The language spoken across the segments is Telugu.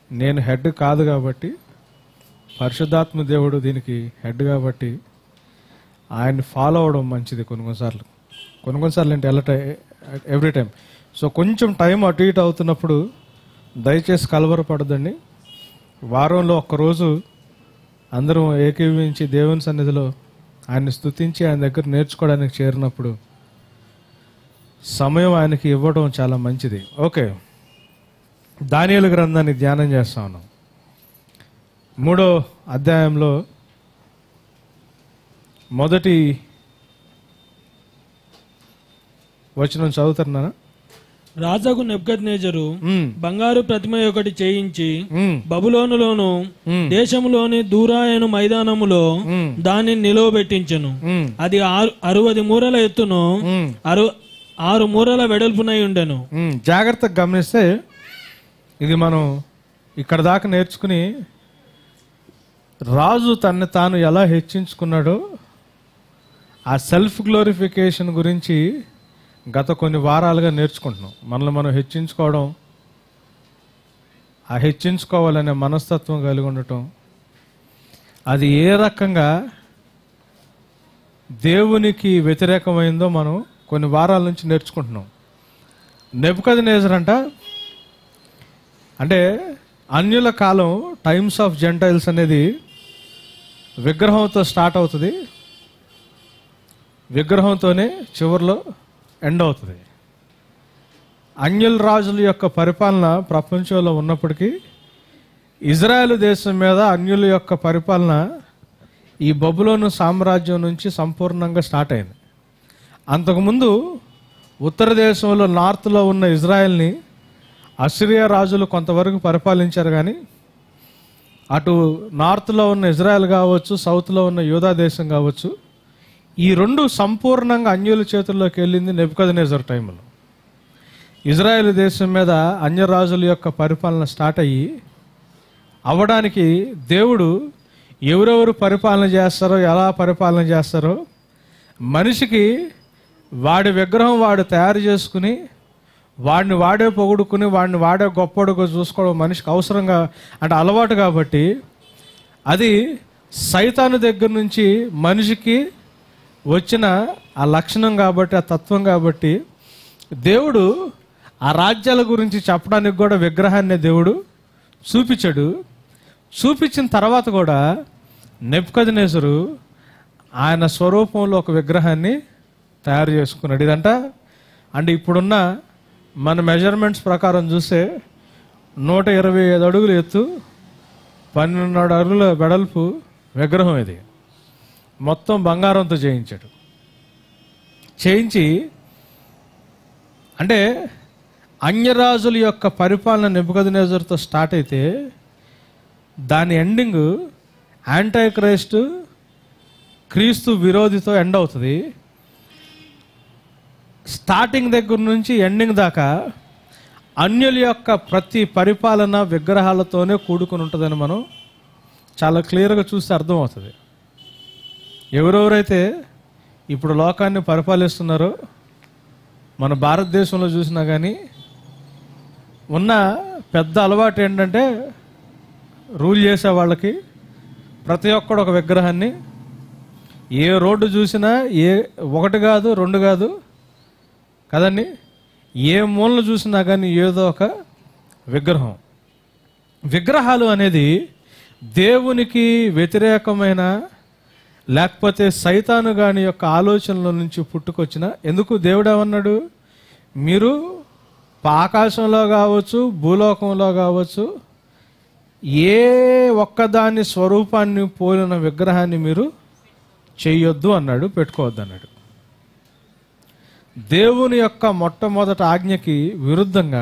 నేను హెడ్ కాదు కాబట్టి పరిశుద్ధాత్మ దేవుడు దీనికి హెడ్ కాబట్టి ఆయన్ని ఫాలో అవడం మంచిది కొన్ని కొన్నిసార్లు కొన్ని కొన్నిసార్లు అంటే ఎలా ఎవ్రీ టైం సో కొంచెం టైం అటు ఇటు అవుతున్నప్పుడు దయచేసి కలవరపడదండి వారంలో ఒక్కరోజు అందరం ఏకీవించి దేవుని సన్నిధిలో ఆయన్ని స్తుతించి ఆయన దగ్గర నేర్చుకోవడానికి చేరినప్పుడు సమయం ఆయనకి ఇవ్వడం చాలా మంచిది ఓకే దానియలు గ్రంథాన్ని ధ్యానం చేస్తా ఉన్నాం మూడో అధ్యాయంలో మొదటి వచనం చదువుతున్నానా రాజాకు నెబ్కద్నేజరు ఉమ్, బంగారు ప్రతిమ ఒకటి చేయించి ఉమ్, బబులోనులోను ఉమ్, దేశములోని దూరాయను మైదానములో ఉమ్, దానిని నిలువబెట్టించెను ఉమ్, అది ఆరు అరవది మూరల ఎత్తును ఉమ్, అరు ఆరు మూరల వెడల్పునై ఉండెను ఉమ్. జాగ్రత్తగా గమనిస్తే ఇది మనం ఇక్కడ దాకా నేర్చుకుని రాజు తన్ని తాను ఎలా హెచ్చించుకున్నాడో ఆ సెల్ఫ్ గ్లోరిఫికేషన్ గురించి గత కొన్ని వారాలుగా నేర్చుకుంటున్నాం మనల్ని మనం హెచ్చించుకోవడం ఆ హెచ్చించుకోవాలనే మనస్తత్వం కలిగి ఉండటం అది ఏ రకంగా దేవునికి వ్యతిరేకమైందో మనం కొన్ని వారాల నుంచి నేర్చుకుంటున్నాం నెబుకది నేజరంట అంటే అన్యుల కాలం టైమ్స్ ఆఫ్ జెంటైల్స్ అనేది విగ్రహంతో స్టార్ట్ అవుతుంది విగ్రహంతోనే చివరిలో ఎండ్ అవుతుంది అన్యుల రాజుల యొక్క పరిపాలన ప్రపంచంలో ఉన్నప్పటికీ ఇజ్రాయెల్ దేశం మీద అన్యుల యొక్క పరిపాలన ఈ బబులోను సామ్రాజ్యం నుంచి సంపూర్ణంగా స్టార్ట్ అయింది అంతకుముందు ఉత్తర దేశంలో నార్త్లో ఉన్న ఇజ్రాయెల్ని అసిరియా రాజులు కొంతవరకు పరిపాలించారు కానీ అటు నార్త్లో ఉన్న ఇజ్రాయెల్ కావచ్చు సౌత్లో ఉన్న యూదా దేశం కావచ్చు ఈ రెండు సంపూర్ణంగా అన్యుల చేతుల్లోకి వెళ్ళింది నెబుకదనేజర్ టైంలో ఇజ్రాయెల్ దేశం మీద అన్య రాజుల యొక్క పరిపాలన స్టార్ట్ అయ్యి అవ్వడానికి దేవుడు ఎవరెవరు పరిపాలన చేస్తారో ఎలా పరిపాలన చేస్తారో మనిషికి వాడి విగ్రహం వాడు తయారు చేసుకుని వాడిని వాడే పొగుడుకుని వాడిని వాడే గొప్పడుగా చూసుకోవడం మనిషికి అవసరంగా అంటే అలవాటు కాబట్టి అది సైతాను దగ్గర నుంచి మనిషికి వచ్చిన ఆ లక్షణం కాబట్టి ఆ తత్వం కాబట్టి దేవుడు ఆ రాజ్యాల గురించి చెప్పడానికి కూడా విగ్రహాన్ని దేవుడు చూపించాడు చూపించిన తర్వాత కూడా నెప్కదనేసరు ఆయన స్వరూపంలో ఒక విగ్రహాన్ని తయారు చేసుకున్నాడు ఇదంట అంటే ఇప్పుడున్న మన మెజర్మెంట్స్ ప్రకారం చూస్తే నూట ఇరవై ఐదు అడుగులు ఎత్తు పన్నెండు అడుగుల వెడల్పు విగ్రహం ఇది మొత్తం బంగారంతో చేయించాడు చేయించి అంటే అన్యరాజుల యొక్క పరిపాలన నెబుకదనేజర్తో స్టార్ట్ అయితే దాని ఎండింగ్ యాంటై క్రైస్ట్ క్రీస్తు విరోధితో ఎండ్ అవుతుంది స్టార్టింగ్ దగ్గర నుంచి ఎండింగ్ దాకా అన్యుల యొక్క ప్రతి పరిపాలన విగ్రహాలతోనే కూడుకుని ఉంటుందని మనం చాలా క్లియర్గా చూస్తే అర్థమవుతుంది ఎవరెవరైతే ఇప్పుడు లోకాన్ని పరిపాలిస్తున్నారో మన భారతదేశంలో చూసినా కానీ ఉన్న పెద్ద అలవాటు ఏంటంటే రూల్ చేసే వాళ్ళకి ప్రతి ఒక్కడు ఒక విగ్రహాన్ని ఏ రోడ్డు చూసినా ఏ ఒకటి కాదు రెండు కాదు కదండి ఏ మూలను చూసినా కానీ ఏదో ఒక విగ్రహం విగ్రహాలు అనేది దేవునికి వ్యతిరేకమైన లేకపోతే సైతాను గాని యొక్క ఆలోచనల నుంచి పుట్టుకొచ్చిన ఎందుకు దేవుడు ఏమన్నాడు మీరు ఆకాశంలో కావచ్చు భూలోకంలో కావచ్చు ఏ ఒక్కదాని స్వరూపాన్ని పోలిన విగ్రహాన్ని మీరు చెయ్యొద్దు అన్నాడు పెట్టుకోవద్దు అన్నాడు దేవుని యొక్క మొట్టమొదటి ఆజ్ఞకి విరుద్ధంగా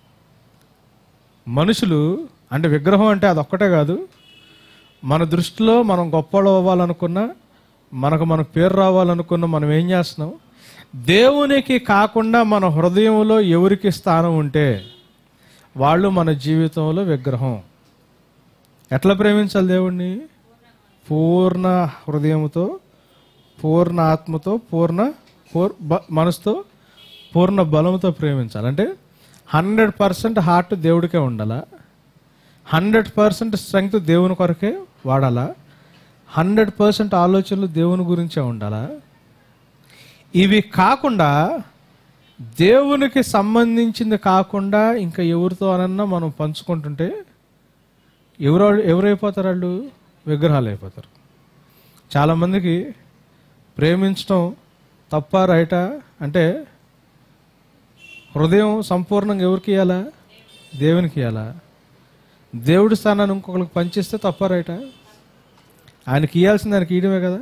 మనుషులు అంటే విగ్రహం అంటే అదొక్కటే కాదు మన దృష్టిలో మనం గొప్పలు అవ్వాలనుకున్నా మనకు మన పేరు రావాలనుకున్నా మనం ఏం చేస్తున్నాం దేవునికి కాకుండా మన హృదయంలో ఎవరికి స్థానం ఉంటే వాళ్ళు మన జీవితంలో విగ్రహం ఎట్లా ప్రేమించాలి దేవుణ్ణి పూర్ణ హృదయంతో పూర్ణ ఆత్మతో పూర్ణ పూర్ బ- మనసుతో పూర్ణ బలంతో ప్రేమించాలి అంటే హండ్రెడ్ పర్సెంట్ హార్ట్ దేవుడికే ఉండాలా హండ్రెడ్ పర్సెంట్ స్ట్రెంగ్త్ దేవుని కొరకే వాడాలా హండ్రెడ్ పర్సెంట్ ఆలోచనలు దేవుని గురించే ఉండాలా ఇవి కాకుండా దేవునికి సంబంధించింది కాకుండా ఇంకా ఎవరితో అనన్నా మనం పంచుకుంటుంటే ఎవరు ఎవరైపోతారు వాళ్ళు విగ్రహాలు అయిపోతారు చాలామందికి ప్రేమించడం తప్ప రైటా అంటే హృదయం సంపూర్ణంగా ఎవరికి ఇవ్వాలా దేవునికి ఇవ్వాలా దేవుడి స్థానాన్ని ఇంకొకరికి పంచిస్తే తప్ప రైటా ఆయనకి ఇవ్వాల్సింది ఆయనకి ఇయడమే కదా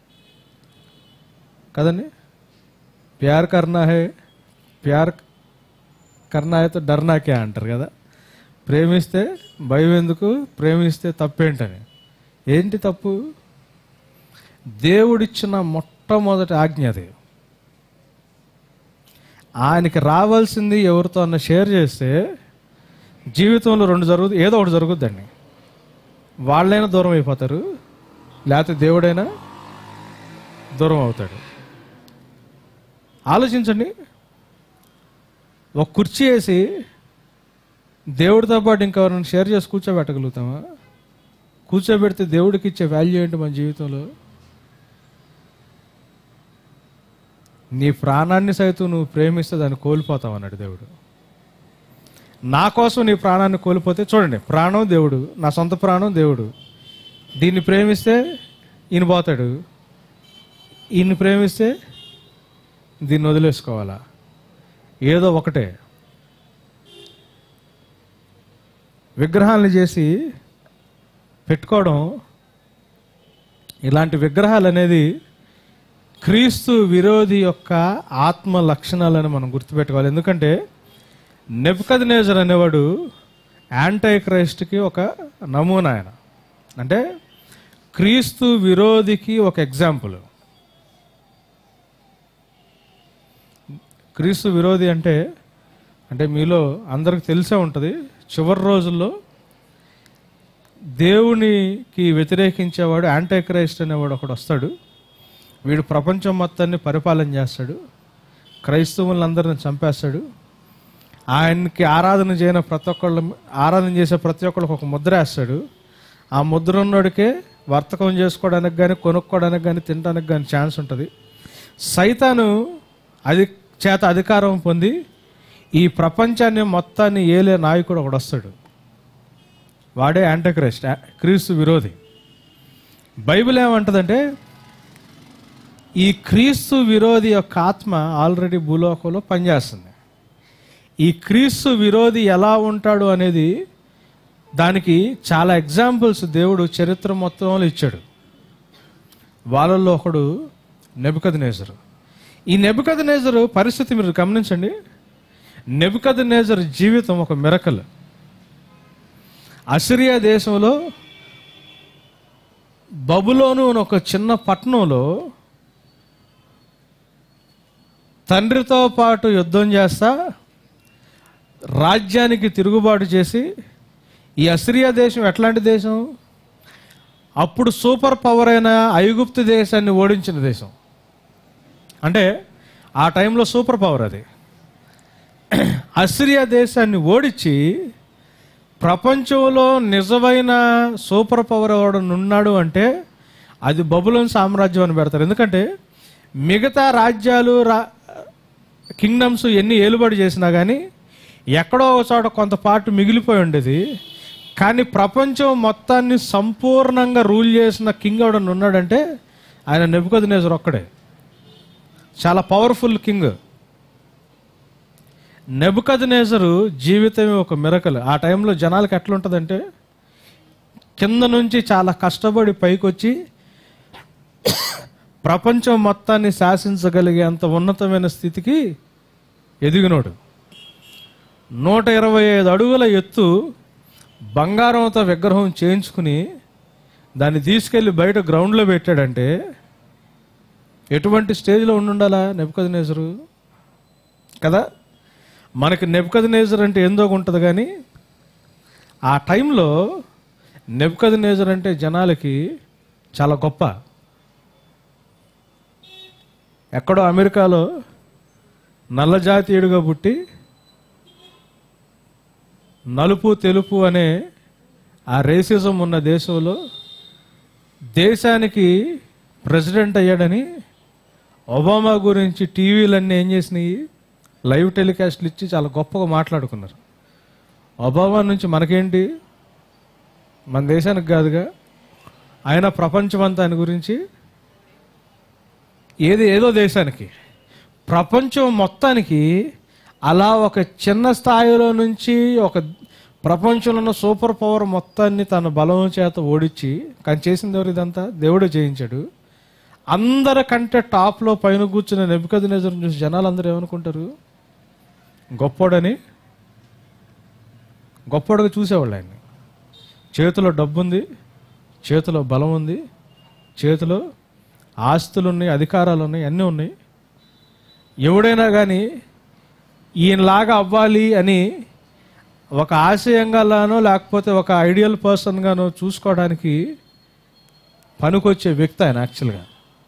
కదండి ప్యార్ కర్నా హే ప్యార్ కర్నా హే తో డర్నా క్యా అంటారు కదా ప్రేమిస్తే భయం ఎందుకు ప్రేమిస్తే తప్పేంటని ఏంటి తప్పు దేవుడిచ్చిన మొట్టమొదటి ఆజ్ఞ అది ఆయనకి రావాల్సింది ఎవరితో అన్న షేర్ చేస్తే జీవితంలో రెండు జరుగుతుంది ఏదో ఒకటి జరుగుద్దండి వాళ్ళైనా దూరం అయిపోతారు లేకపోతే దేవుడైనా దూరం అవుతాడు ఆలోచించండి ఒక కుర్చీ వేసి దేవుడితో పాటు ఇంకెవరైనా షేర్ చేసి కూర్చోబెట్టగలుగుతామా కూర్చోబెడితే దేవుడికి ఇచ్చే వాల్యూ ఏంటి మన జీవితంలో నీ ప్రాణాన్ని సైతం నువ్వు ప్రేమిస్తే దాన్ని కోల్పోతావు అన్నాడు దేవుడు నా కోసం నీ ప్రాణాన్ని కోల్పోతే చూడండి ప్రాణం దేవుడు నా సొంత ప్రాణం దేవుడు దీన్ని ప్రేమిస్తే ఈయన పోతాడు ఈయన్ని ప్రేమిస్తే దీన్ని వదిలేసుకోవాలా ఏదో ఒకటే విగ్రహాలను చేసి పెట్టుకోవడం ఇలాంటి విగ్రహాలు అనేది క్రీస్తు విరోధి యొక్క ఆత్మ లక్షణాలను మనం గుర్తుపెట్టుకోవాలి ఎందుకంటే నెప్కద్ నేజర్ అనేవాడు యాంటై క్రైస్ట్కి ఒక నమూనా ఆయన అంటే క్రీస్తు విరోధికి ఒక ఎగ్జాంపుల్ క్రీస్తు విరోధి అంటే అంటే మీలో అందరికి తెలిసే ఉంటుంది చివరి రోజుల్లో దేవునికి వ్యతిరేకించేవాడు యాంటీ క్రైస్ట్ అనేవాడు ఒకడు వస్తాడు వీడు ప్రపంచం మొత్తాన్ని పరిపాలన చేస్తాడు క్రైస్తవులందరిని చంపేస్తాడు ఆయనకి ఆరాధన చేయని ప్రతి ఒక్కళ్ళు ఆరాధన చేసే ప్రతి ఒక్కళ్ళకి ఒక ముద్ర వేస్తాడు ఆ ముద్ర ఉన్నోడికే వర్తకం చేసుకోవడానికి కానీ కొనుక్కోవడానికి కానీ తినడానికి కానీ ఛాన్స్ ఉంటుంది సైతాను అది చేత అధికారం పొంది ఈ ప్రపంచాన్ని మొత్తాన్ని ఏలే నాయకుడు ఒకడు వస్తాడు వాడే యాంటక్రైస్ట్ క్రీస్తు విరోధి బైబిల్ ఏమంటదంటే ఈ క్రీస్తు విరోధి యొక్క ఆత్మ ఆల్రెడీ భూలోకంలో పనిచేస్తుంది ఈ క్రీస్తు విరోధి ఎలా ఉంటాడు అనేది దానికి చాలా ఎగ్జాంపుల్స్ దేవుడు చరిత్ర మొత్తంలో ఇచ్చాడు వాళ్ళల్లో ఒకడు నెబుకద్ నేజరు ఈ నెబుకద్ నేజరు పరిస్థితి మీరు గమనించండి నెబుకద్ నేజర్ జీవితం ఒక మిరకల్ అసిరియా దేశంలో బబులోను అనే ఒక చిన్న పట్టణంలో తండ్రితో పాటు యుద్ధం చేస్తా రాజ్యానికి తిరుగుబాటు చేసి ఈ అసిరియా దేశం ఎట్లాంటి దేశం అప్పుడు సూపర్ పవర్ అయిన ఐగుప్తు దేశాన్ని ఓడించిన దేశం అంటే ఆ టైంలో సూపర్ పవర్ అది అసిరియా దేశాన్ని ఓడించి ప్రపంచంలో నిజమైన సూపర్ పవర్ ఎవడన్నా ఉన్నాడు అంటే అది బబులోన్ సామ్రాజ్యం అని పెడతారు ఎందుకంటే మిగతా రాజ్యాలు రా కింగ్డమ్స్ ఎన్ని ఏలుబడి చేసినా కానీ ఎక్కడో ఒక చోట కొంత పార్ట్ మిగిలిపోయి ఉండేది కానీ ప్రపంచం మొత్తాన్ని సంపూర్ణంగా రూల్ చేసిన కింగ్ ఎవడన్నా ఉన్నాడంటే ఆయన నెబుకద్ ఒక్కడే చాలా పవర్ఫుల్ కింగ్ నెబుకద్ నేజరు జీవితమే ఒక మిరకలు ఆ టైంలో జనాలకు ఎట్లుంటుందంటే కింద నుంచి చాలా కష్టపడి పైకొచ్చి ప్రపంచం మొత్తాన్ని శాసించగలిగే అంత ఉన్నతమైన స్థితికి ఎదిగినోడు నూట ఇరవై ఐదు అడుగుల ఎత్తు బంగారంతో విగ్రహం చేయించుకుని దాన్ని తీసుకెళ్లి బయట గ్రౌండ్లో పెట్టాడంటే ఎటువంటి స్టేజ్లో ఉండుండాలా నెబుకద్ నేజరు కదా మనకి నెబుకద్ నేజర్ అంటే ఏందో ఉంటుంది కానీ ఆ టైంలో నెబుకద్ నేజర్ అంటే జనాలకి చాలా గొప్ప ఎక్కడో అమెరికాలో నల్ల జాతీయుడిగా పుట్టి నలుపు తెలుపు అనే ఆ రేసిజం ఉన్న దేశంలో దేశానికి ప్రెసిడెంట్ అయ్యాడని ఒబామా గురించి టీవీలన్నీ ఏం చేసినాయి లైవ్ టెలికాస్ట్లు ఇచ్చి చాలా గొప్పగా మాట్లాడుకున్నారు ఒబామా నుంచి మనకేంటి మన దేశానికి కాదుగా ఆయన ప్రపంచమంతా ఆయన గురించి ఏది ఏదో దేశానికి ప్రపంచం మొత్తానికి అలా ఒక చిన్న స్థాయిలో నుంచి ఒక ప్రపంచంలో ఉన్న సూపర్ పవర్ మొత్తాన్ని తన బలం చేత ఓడించి కానీ చేసింది ఎవరు ఇదంతా దేవుడే చేయించాడు అందరికంటే టాప్లో పైన కూర్చున్న నెబ్బకది నిజం చూసి జనాలు అందరూ ఏమనుకుంటారు గొప్పోడని గొప్పోడుగా చూసేవాళ్ళు ఆయన్ని చేతిలో డబ్బు ఉంది చేతిలో బలం ఉంది చేతిలో ఆస్తులు ఉన్నాయి అధికారాలు ఉన్నాయి అన్నీ ఉన్నాయి ఎవడైనా కానీ ఈయనలాగా అవ్వాలి అని ఒక ఆశయంగానో లేకపోతే ఒక ఐడియల్ పర్సన్గానో చూసుకోవడానికి పనికొచ్చే వ్యక్తి ఆయన యాక్చువల్గా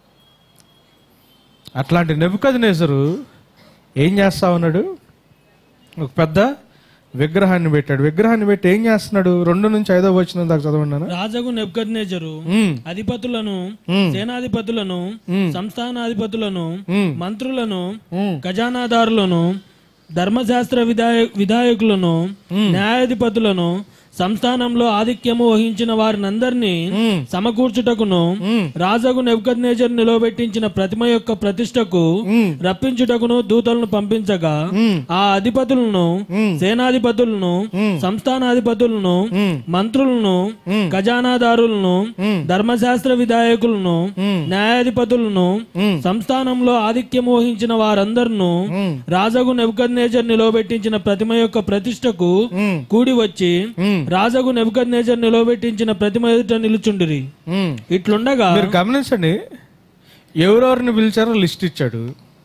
అట్లాంటి నెబుకదనేసరు ఏం చేస్తా ఉన్నాడు ఒక పెద్ద విగ్రహాన్ని పెట్టాడు విగ్రహాన్ని పెట్టి ఏం చేస్తున్నాడు రెండు నుంచి ఐదో వచ్చిన దాకా చదవండి రాజగు నెబ్కద్నేజరు అధిపతులను సేనాధిపతులను సంస్థానాధిపతులను మంత్రులను ఖజానాదారులను ధర్మశాస్త్ర విధాయ విధాయకులను న్యాయాధిపతులను సంస్థానంలో ఆధిక్యము వహించిన వారినందరినీ సమకూర్చుటకును రాజగు నెబ్కద్నేజర్ నిలవబెట్టించిన ప్రతిమ యొక్క ప్రతిష్టకు రప్పించుటకును దూతలను పంపించగా ఆ అధిపతులను సేనాధిపతులను సంస్థానాధిపతులను మంత్రులను ఖజానాదారులను ధర్మశాస్త్ర విధాయకులను న్యాయాధిపతులను సంస్థానంలో ఆధిక్యము వహించిన వారందరినూ రాజగు నెబ్కద్నేజర్ నిలవబెట్టించిన ప్రతిమ యొక్క ప్రతిష్టకు కూడి వచ్చి రాజగు నెబ్కద్నేజర్ నిలవబెట్టించిన ప్రతిమ ఎదుట నిలుచుండిరి ఇట్లుండగా మీరు గమనించండి ఎవరెవరిని పిలిచారో లిస్ట్ ఇచ్చాడు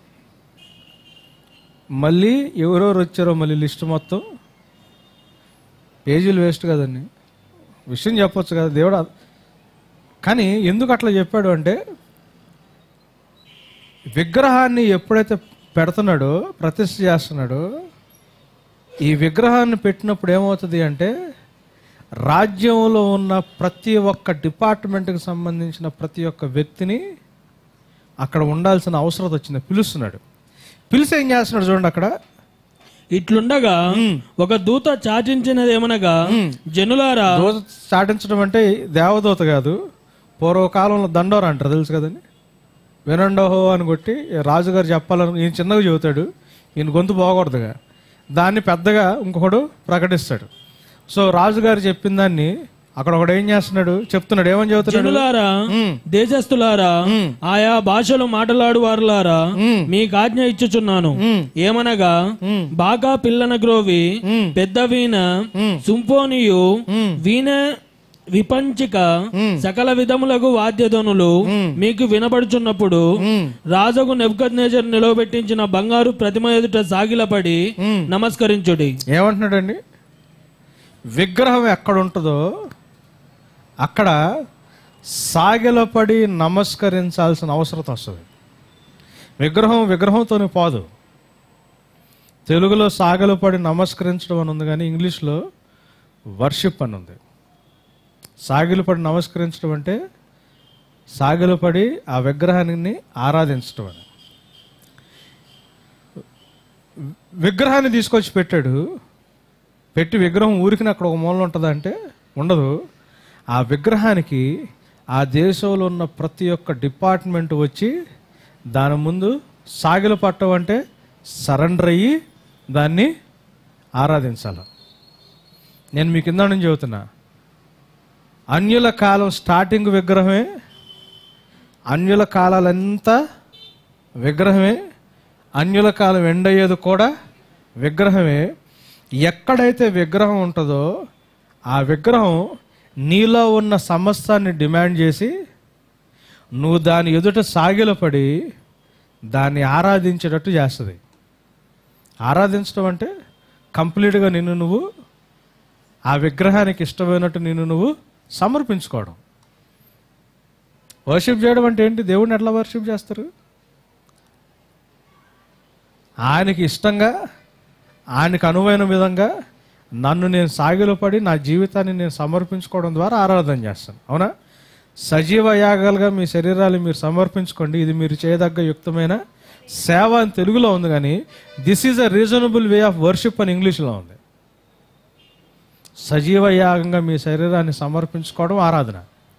మళ్ళీ ఎవరెవరు వచ్చారో మళ్ళీ లిస్ట్ మొత్తం పేజీలు వేస్ట్ కదండి విషయం చెప్పొచ్చు కదా దేవుడు అ- కానీ ఎందుకు అట్లా చెప్పాడు అంటే విగ్రహాన్ని ఎప్పుడైతే పెడుతున్నాడో ప్రతిష్ఠ చేస్తున్నాడో ఈ విగ్రహాన్ని పెట్టినప్పుడు ఏమవుతుంది అంటే రాజ్యంలో ఉన్న ప్రతి ఒక్క డిపార్ట్మెంట్కి సంబంధించిన ప్రతి ఒక్క వ్యక్తిని అక్కడ ఉండాల్సిన అవసరం వచ్చింది పిలుస్తున్నాడు పిలిచి ఏం చేస్తున్నాడు చూడండి అక్కడ ఇట్లుండగా ఒక దూత చాటించినదేమనగా జనులారా దూత చాటించడం అంటే దేవదూత కాదు పూర్వకాలంలో దండోర అంటారు తెలుసు కదండి వినండోహో అని కొట్టి రాజుగారు చెప్పాలని ఈయన చిన్నగా చెబుతాడు ఈయన గొంతు పోకూడదుగా దాన్ని పెద్దగా ఇంకొకడు ప్రకటిస్తాడు సో రాజుగారు చెప్పిన దాన్ని అక్కడ ఒకడు ఏం చేస్తున్నాడు చెప్తున్నాడు ఏమని చెబుతున్నాడు జనులారా ఉమ్, దేశస్థులారా ఆయా భాషలు మాట్లాడు వారులారా మీకు ఆజ్ఞ ఇచ్చుచున్నాను ఉమ్, ఏమనగా ఉమ్, బాగా పిల్లన గ్రోవి ఉమ్, పెద్ద వీణ సుంపోనియు వీణ విపంచిక సకల విధములకు వాద్యధనులు మీకు వినబడుచున్నప్పుడు ఉమ్, రాజుకు నెబ్కద్నేజర్ నిలవబెట్టించిన బంగారు ప్రతిమ ఎదుట సాగిలపడి నమస్కరించుడి ఏమంటున్నాడండి విగ్రహం ఎక్కడ ఉంటుందో అక్కడ సాగిలపడి నమస్కరించాల్సిన అవసరం వస్తుంది విగ్రహం విగ్రహంతోనే పోదు తెలుగులో సాగలపడి నమస్కరించడం అని ఉంది కానీ ఇంగ్లీష్లో వర్షిప్ అని ఉంది సాగిలపడి నమస్కరించడం అంటే సాగిలపడి ఆ విగ్రహాన్ని ఆరాధించడం అని విగ్రహాన్ని తీసుకొచ్చి పెట్టాడు పెట్టి విగ్రహం ఊరికి అక్కడ ఒక మూల ఉంటుందా అంటే ఉండదు ఆ విగ్రహానికి ఆ దేశంలో ఉన్న ప్రతి ఒక్క డిపార్ట్మెంట్ వచ్చి దాని ముందు సాగిల పట్టం అంటే సరెండర్ అయ్యి దాన్ని ఆరాధించాలి నేను మీకు కింద నుంచి చెబుతున్నా అన్యుల కాలం స్టార్టింగ్ విగ్రహమే అన్యుల కాలాలంతా విగ్రహమే అన్యుల కాలం ఎండ్ అయ్యేది కూడా విగ్రహమే ఎక్కడైతే విగ్రహం ఉంటుందో ఆ విగ్రహం నీలో ఉన్న సమస్తాన్ని డిమాండ్ చేసి నువ్వు దాని ఎదుట సాగిలపడి దాన్ని ఆరాధించేటట్టు చేస్తుంది ఆరాధించడం అంటే కంప్లీట్గా నిన్ను నువ్వు ఆ విగ్రహానికి ఇష్టమైనట్టు నిన్ను నువ్వు సమర్పించుకోవడం వర్షిప్ చేయడం అంటే ఏంటి దేవుడిని ఎట్లా వర్షిప్ చేస్తారు ఆయనకి ఇష్టంగా ఆయనకు అనువైన విధంగా నన్ను నేను సాగిలో పడి నా జీవితాన్ని నేను సమర్పించుకోవడం ద్వారా ఆరాధన చేస్తాను అవునా సజీవ యాగాలుగా మీ శరీరాలు మీరు సమర్పించుకోండి ఇది మీరు చేయదగ్గ యుక్తమైన సేవ అని తెలుగులో ఉంది కానీ this is a reasonable way of worship అని ఇంగ్లీష్లో ఉంది సజీవ యాగంగా మీ శరీరాన్ని సమర్పించుకోవడం ఆరాధన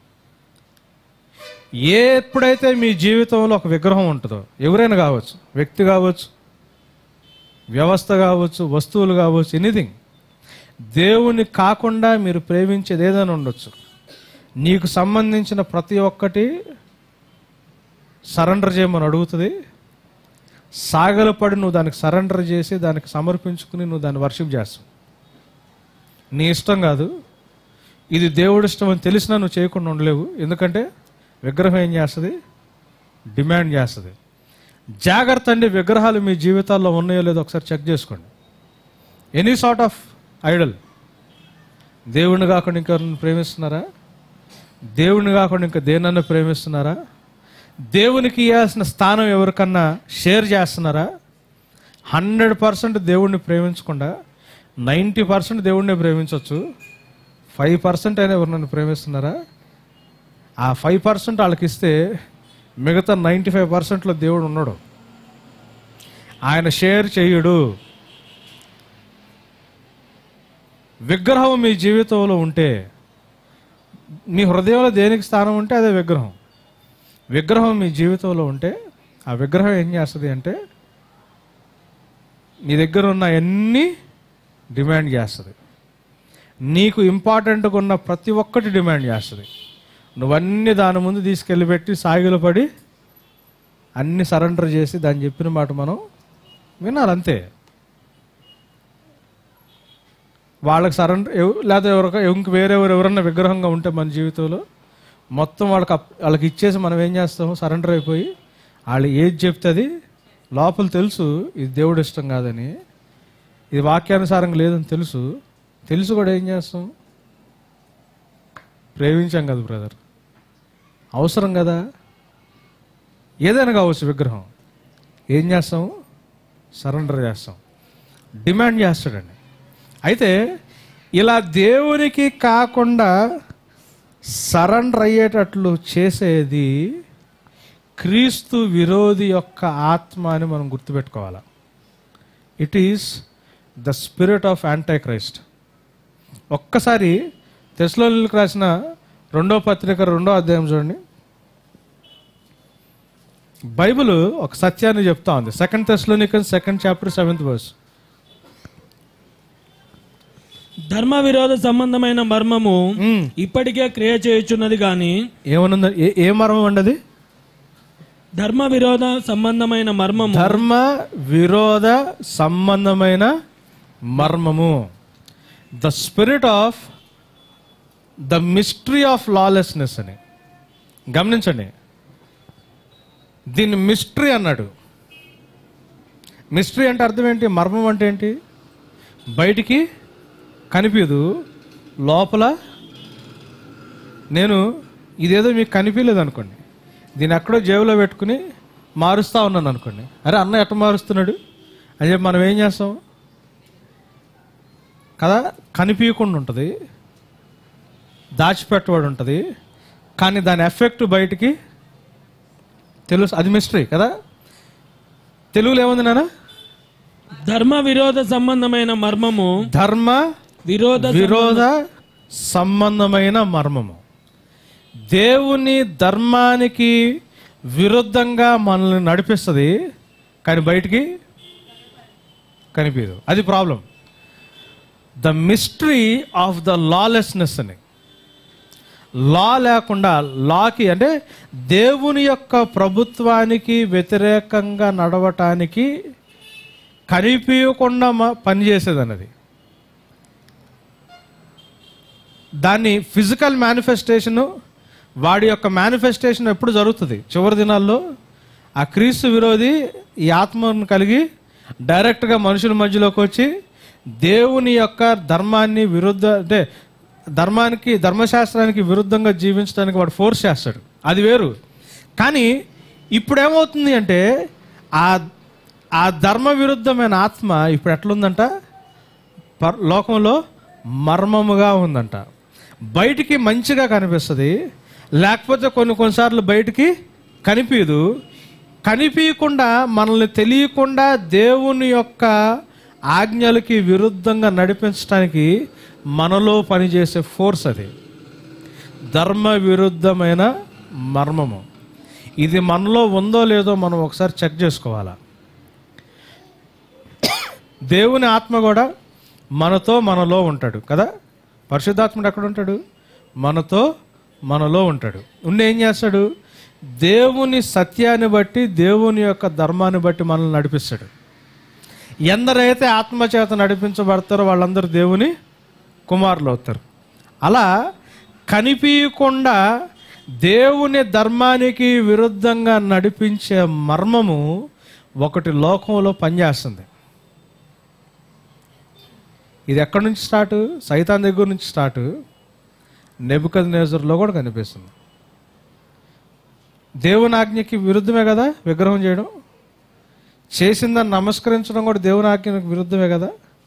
ఎప్పుడైతే మీ జీవితంలో ఒక విగ్రహం ఉంటుందో ఎవరైనా కావచ్చు వ్యక్తి కావచ్చు వ్యవస్థ కావచ్చు వస్తువులు కావచ్చు ఎనీథింగ్ దేవుని కాకుండా మీరు ప్రేమించేది ఏదైనా ఉండొచ్చు నీకు సంబంధించిన ప్రతి ఒక్కటి సరెండర్ చేయమని అడుగుతుంది సాగలపడి నువ్వు దానికి సరెండర్ చేసి దానికి సమర్పించుకుని నువ్వు దాన్ని వర్షిప్ చేస్తావు నీ ఇష్టం కాదు ఇది దేవుడి ఇష్టం అని తెలిసినా నువ్వు చేయకుండా ఉండలేవు ఎందుకంటే విగ్రహం ఏం చేస్తుంది డిమాండ్ చేస్తుంది జాగ్రత్త అండి విగ్రహాలు మీ జీవితాల్లో ఉన్నాయో లేదో ఒకసారి చెక్ చేసుకోండి ఎనీ సార్ట్ ఆఫ్ ఐడల్ దేవుణ్ణి కాకుండా ఇంకెవరిని ప్రేమిస్తున్నారా దేవుణ్ణి కాకుండా ఇంకా దేనన్నా ప్రేమిస్తున్నారా దేవునికి ఇవ్వాల్సిన స్థానం ఎవరికన్నా షేర్ చేస్తున్నారా హండ్రెడ్ పర్సెంట్ దేవుణ్ణి ప్రేమించకుండా నైంటీ పర్సెంట్ దేవుణ్ణి ప్రేమించవచ్చు ఫైవ్ పర్సెంట్ అయినా ఎవరు నన్ను ప్రేమిస్తున్నారా ఆ ఫైవ్ పర్సెంట్ వాళ్ళకి ఇస్తే మిగతా నైంటీ ఫైవ్ పర్సెంట్లో దేవుడు ఉన్నాడు ఆయన షేర్ చేయడు విగ్రహం మీ జీవితంలో ఉంటే మీ హృదయంలో దేనికి స్థానం ఉంటే అదే విగ్రహం విగ్రహం మీ జీవితంలో ఉంటే ఆ విగ్రహం ఏం చేస్తుంది అంటే నీ దగ్గర ఉన్న అన్ని డిమాండ్ చేస్తుంది నీకు ఇంపార్టెంట్గా ఉన్న ప్రతి ఒక్కటి డిమాండ్ చేస్తుంది నువ్వన్నీ దాని ముందు తీసుకెళ్ళి పెట్టి సాగిలో పడి అన్ని సరెండర్ చేసి దాన్ని చెప్పిన మాట మనం వినాలి అంతే వాళ్ళకి సరెండర్ లేదా ఎవరిక ఇంక వేరెవరు ఎవరన్నా విగ్రహంగా ఉంటే మన జీవితంలో మొత్తం వాళ్ళకి అప్- వాళ్ళకి ఇచ్చేసి మనం ఏం చేస్తాము సరెండర్ అయిపోయి వాళ్ళు ఏది చెప్తుంది లోపల తెలుసు ఇది దేవుడు ఇష్టం కాదని ఇది వాక్యానుసారంగా లేదని తెలుసు తెలుసు కూడా ఏం చేస్తాం ప్రేమించాం కదా బ్రదర్ అవసరం కదా ఏదైనా కావచ్చు విగ్రహం ఏం చేస్తాం సరెండర్ చేస్తాం డిమాండ్ చేస్తాడండి అయితే ఇలా దేవునికి కాకుండా సరెండర్ అయ్యేటట్లు చేసేది క్రీస్తు విరోధి యొక్క ఆత్మ అని మనం గుర్తుపెట్టుకోవాలి it is the spirit of antichrist ఒక్కసారి తెస్లోనికి రాసిన రెండో పత్రిక రెండో అధ్యాయం చూడండి బైబిల్ ఒక సత్యాన్ని చెప్తా ఉంది second Thessalonian second chapter seventh verse ధర్మ విరోధ సంబంధమైన మర్మము మ్మ్. ఇప్పటికే క్రియ చేయుచున్నది గాని ఏమనుంది ఏ ఏ మర్మం అండి ధర్మ విరోధ సంబంధమైన మర్మము ధర్మ విరోధ సంబంధమైన మర్మము the spirit of the mystery of lawlessness అని గమనించండి దీన్ని మిస్టరీ అన్నాడు మిస్టరీ అంటే అర్థం ఏంటి మర్మం అంటే ఏంటి బయటికి కనిపించదు లోపల నేను ఇదేదో మీకు కనిపించలేదు అనుకోండి దీన్ని ఎక్కడో జేబులో పెట్టుకుని మారుస్తా ఉన్నాను అనుకోండి అరే అన్న ఎట్ట మారుస్తున్నాడు అని చెప్పి మనం ఏం చేస్తాం కదా కనిపించకుండా ఉంటుంది దాచిపెట్టబడి ఉంటుంది కానీ దాని ఎఫెక్ట్ బయటికి తెలుసు అది మిస్టరీ కదా తెలుగులో ఏముంది నాన్న ధర్మ విరోధ సంబంధమైన మర్మము ధర్మ విరోధ విరోధ సంబంధమైన మర్మము దేవుని ధర్మానికి విరుద్ధంగా మనల్ని నడిపిస్తుంది కానీ బయటికి కనిపించదు అది problem the mystery of the lawlessness అని లా లేకుండా లాకి అంటే దేవుని యొక్క ప్రభుత్వానికి వ్యతిరేకంగా నడవటానికి కనిపించకుండా మ- పనిచేసేది అన్నది దాన్ని ఫిజికల్ మేనిఫెస్టేషను వాడి యొక్క మేనిఫెస్టేషన్ ఎప్పుడు జరుగుతుంది చివరి దినాల్లో ఆ క్రీస్తు విరోధి ఈ ఆత్మను కలిగి డైరెక్ట్గా మనుషుల మధ్యలోకి వచ్చి దేవుని యొక్క ధర్మాన్ని విరుద్ధ అంటే ధర్మానికి ధర్మశాస్త్రానికి విరుద్ధంగా జీవించడానికి వాడు ఫోర్స్ చేస్తాడు అది వేరు కానీ ఇప్పుడు ఏమవుతుంది అంటే ఆ ఆ ధర్మ విరుద్ధమైన ఆత్మ ఇప్పుడు ఎట్లుందంట పర్ లోకంలో మర్మముగా ఉందంట బయటికి మంచిగా కనిపిస్తుంది లేకపోతే కొన్ని కొన్నిసార్లు బయటికి కనిపించదు కనిపించకుండా మనల్ని తెలియకుండా దేవుని యొక్క ఆజ్ఞలకి విరుద్ధంగా నడిపించడానికి మనలో పనిచేసే ఫోర్స్ అది ధర్మ విరుద్ధమైన మర్మము ఇది మనలో ఉందో లేదో మనం ఒకసారి చెక్ చేసుకోవాలా దేవుని ఆత్మ కూడా మనతో మనలో ఉంటాడు కదా పరిశుద్ధాత్ముడు ఎక్కడ ఉంటాడు మనతో మనలో ఉంటాడు ఉండి ఏం చేస్తాడు దేవుని సత్యాన్ని బట్టి దేవుని యొక్క ధర్మాన్ని బట్టి మనల్ని నడిపిస్తాడు ఎందరైతే ఆత్మచేత నడిపించబడతారో వాళ్ళందరూ దేవుని కుమారులు అవుతారు అలా కనిపించకుండా దేవుని ధర్మానికి విరుద్ధంగా నడిపించే మర్మము ఒకటి లోకంలో పనిచేస్తుంది ఇది ఎక్కడి నుంచి స్టార్ట్ సైతాన్ దగ్గర నుంచి స్టార్ట్ నెబుకద్ నేజర్లో కూడా కనిపిస్తుంది దేవుని ఆజ్ఞకి విరుద్ధమే కదా విగ్రహం చేయడం చేసిందని నమస్కరించడం కూడా దేవుని ఆజ్ఞకు విరుద్ధమే కదా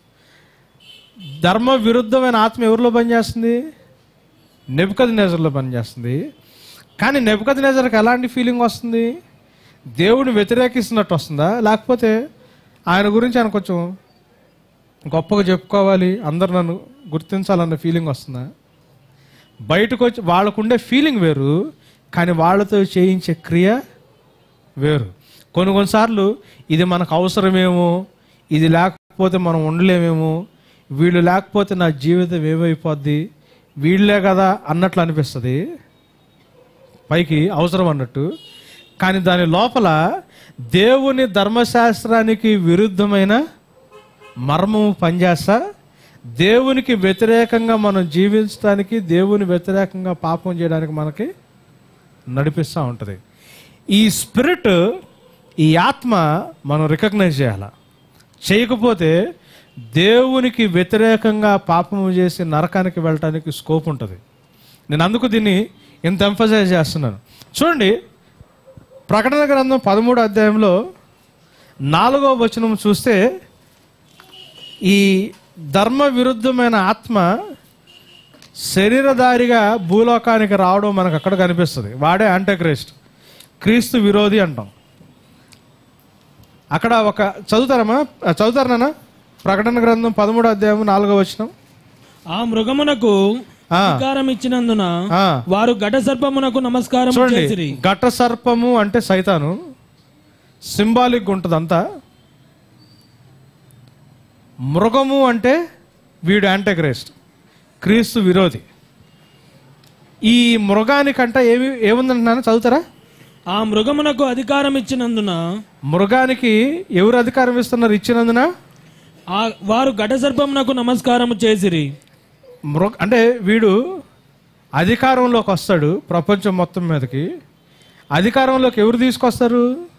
ధర్మ విరుద్ధమైన ఆత్మ ఎవరిలో పనిచేస్తుంది నెబుకద్ నేజర్లో పనిచేస్తుంది కానీ నెబుకద్ నేజర్కి ఎలాంటి ఫీలింగ్ వస్తుంది దేవుని వ్యతిరేకిస్తున్నట్టు వస్తుందా లేకపోతే ఆయన గురించి ఆయన కొంచెం గొప్పగా చెప్పుకోవాలి అందరు నన్ను గుర్తించాలన్న ఫీలింగ్ వస్తుందా బయటకు వచ్చి వాళ్ళకుండే ఫీలింగ్ వేరు కానీ వాళ్ళతో చేయించే క్రియ వేరు కొన్ని కొన్నిసార్లు ఇది మనకు అవసరమేమో ఇది లేకపోతే మనం ఉండలేమేమో వీళ్ళు లేకపోతే నా జీవితం ఏమైపోద్ది వీళ్ళే కదా అన్నట్లు అనిపిస్తుంది పైకి అవసరం అన్నట్టు కానీ దాని లోపల దేవుని ధర్మశాస్త్రానికి విరుద్ధమైన మర్మము పనిచేస్తా దేవునికి వ్యతిరేకంగా మనం జీవించడానికి దేవుని వ్యతిరేకంగా పాపం చేయడానికి మనకి నడిపిస్తూ ఉంటుంది ఈ స్పిరిట్ ఈ ఆత్మ మనం రికగ్నైజ్ చేయాల చేయకపోతే దేవునికి వ్యతిరేకంగా పాపము చేసి నరకానికి వెళ్ళటానికి స్కోప్ ఉంటుంది నేను అందుకు దీన్ని ఇంత ఎంఫసైజ్ చేస్తున్నాను చూడండి ప్రకటన గ్రంథం పదమూడు అధ్యాయంలో నాలుగో వచనం చూస్తే ఈ ధర్మ విరుద్ధమైన ఆత్మ శరీరధారిగా భూలోకానికి రావడం మనకు అక్కడ కనిపిస్తుంది వాడే యాంటక్రైస్ట్ క్రీస్తు విరోధి అంటాం అక్కడ ఒక చదువుతారమ్మా ఆ, చదువుతారనా ప్రకటన గ్రంథం పదమూడు అధ్యాయం నాలుగో వచనం ఆ మృగమునకు ఆ. అధికారం ఇచ్చినందున ఆ. వారు ఘట సర్పమునకు నమస్కారం చూడండి చేసిరి ఘట సర్పము అంటే సైతాను సింబాలిక్ ఉంటుంది అంతా మృగము అంటే వీడు యాంటక్రైస్ట్ క్రీస్తు విరోధి ఈ మృగానికంట ఏమి ఏముందంటున్నాను చదువుతారా ఆ మృగమునకు అధికారం ఇచ్చినందున మృగానికి ఎవరు అధికారం ఇస్తున్నారు ఇచ్చినందున ఆ వారు ఘట సర్పమునకు నమస్కారం చేసిరి మృగ అంటే వీడు అధికారంలోకి వస్తాడు ప్రపంచం మొత్తం మీదకి అధికారంలోకి ఎవరు తీసుకొస్తారు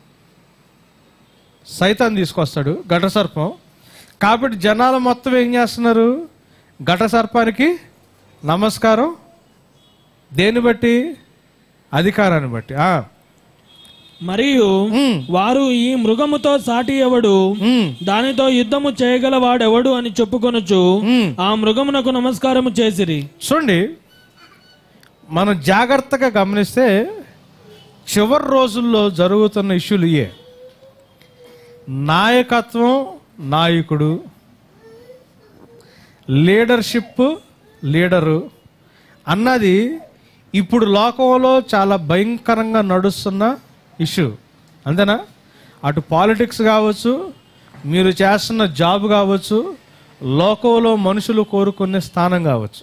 సైతాన్ తీసుకొస్తాడు ఘట సర్పం కాబట్టి జనాలు మొత్తం ఏం చేస్తున్నారు ఘట సర్పానికి నమస్కారం దేన్ని బట్టి అధికారాన్ని బట్టి ఆ. మరియు ఉమ్, వారు ఈ మృగముతో సాటి ఎవడు ఉమ్, దానితో యుద్ధము చేయగలవాడెవడు అని చెప్పుకొనొచ్చు ఉమ్. ఆ మృగమునకు నమస్కారము చేసిరి చూడండి మనం జాగ్రత్తగా గమనిస్తే చివరి రోజుల్లో జరుగుతున్న ఇష్యూలు ఇయే నాయకత్వం నాయకుడు లీడర్షిప్ లీడరు అన్నది ఇప్పుడు లోకంలో చాలా భయంకరంగా నడుస్తున్న ఇష్యూ అంతేనా అటు పాలిటిక్స్ కావచ్చు మీరు చేస్తున్న జాబ్ కావచ్చు లోకంలో మనుషులు కోరుకునే స్థానం కావచ్చు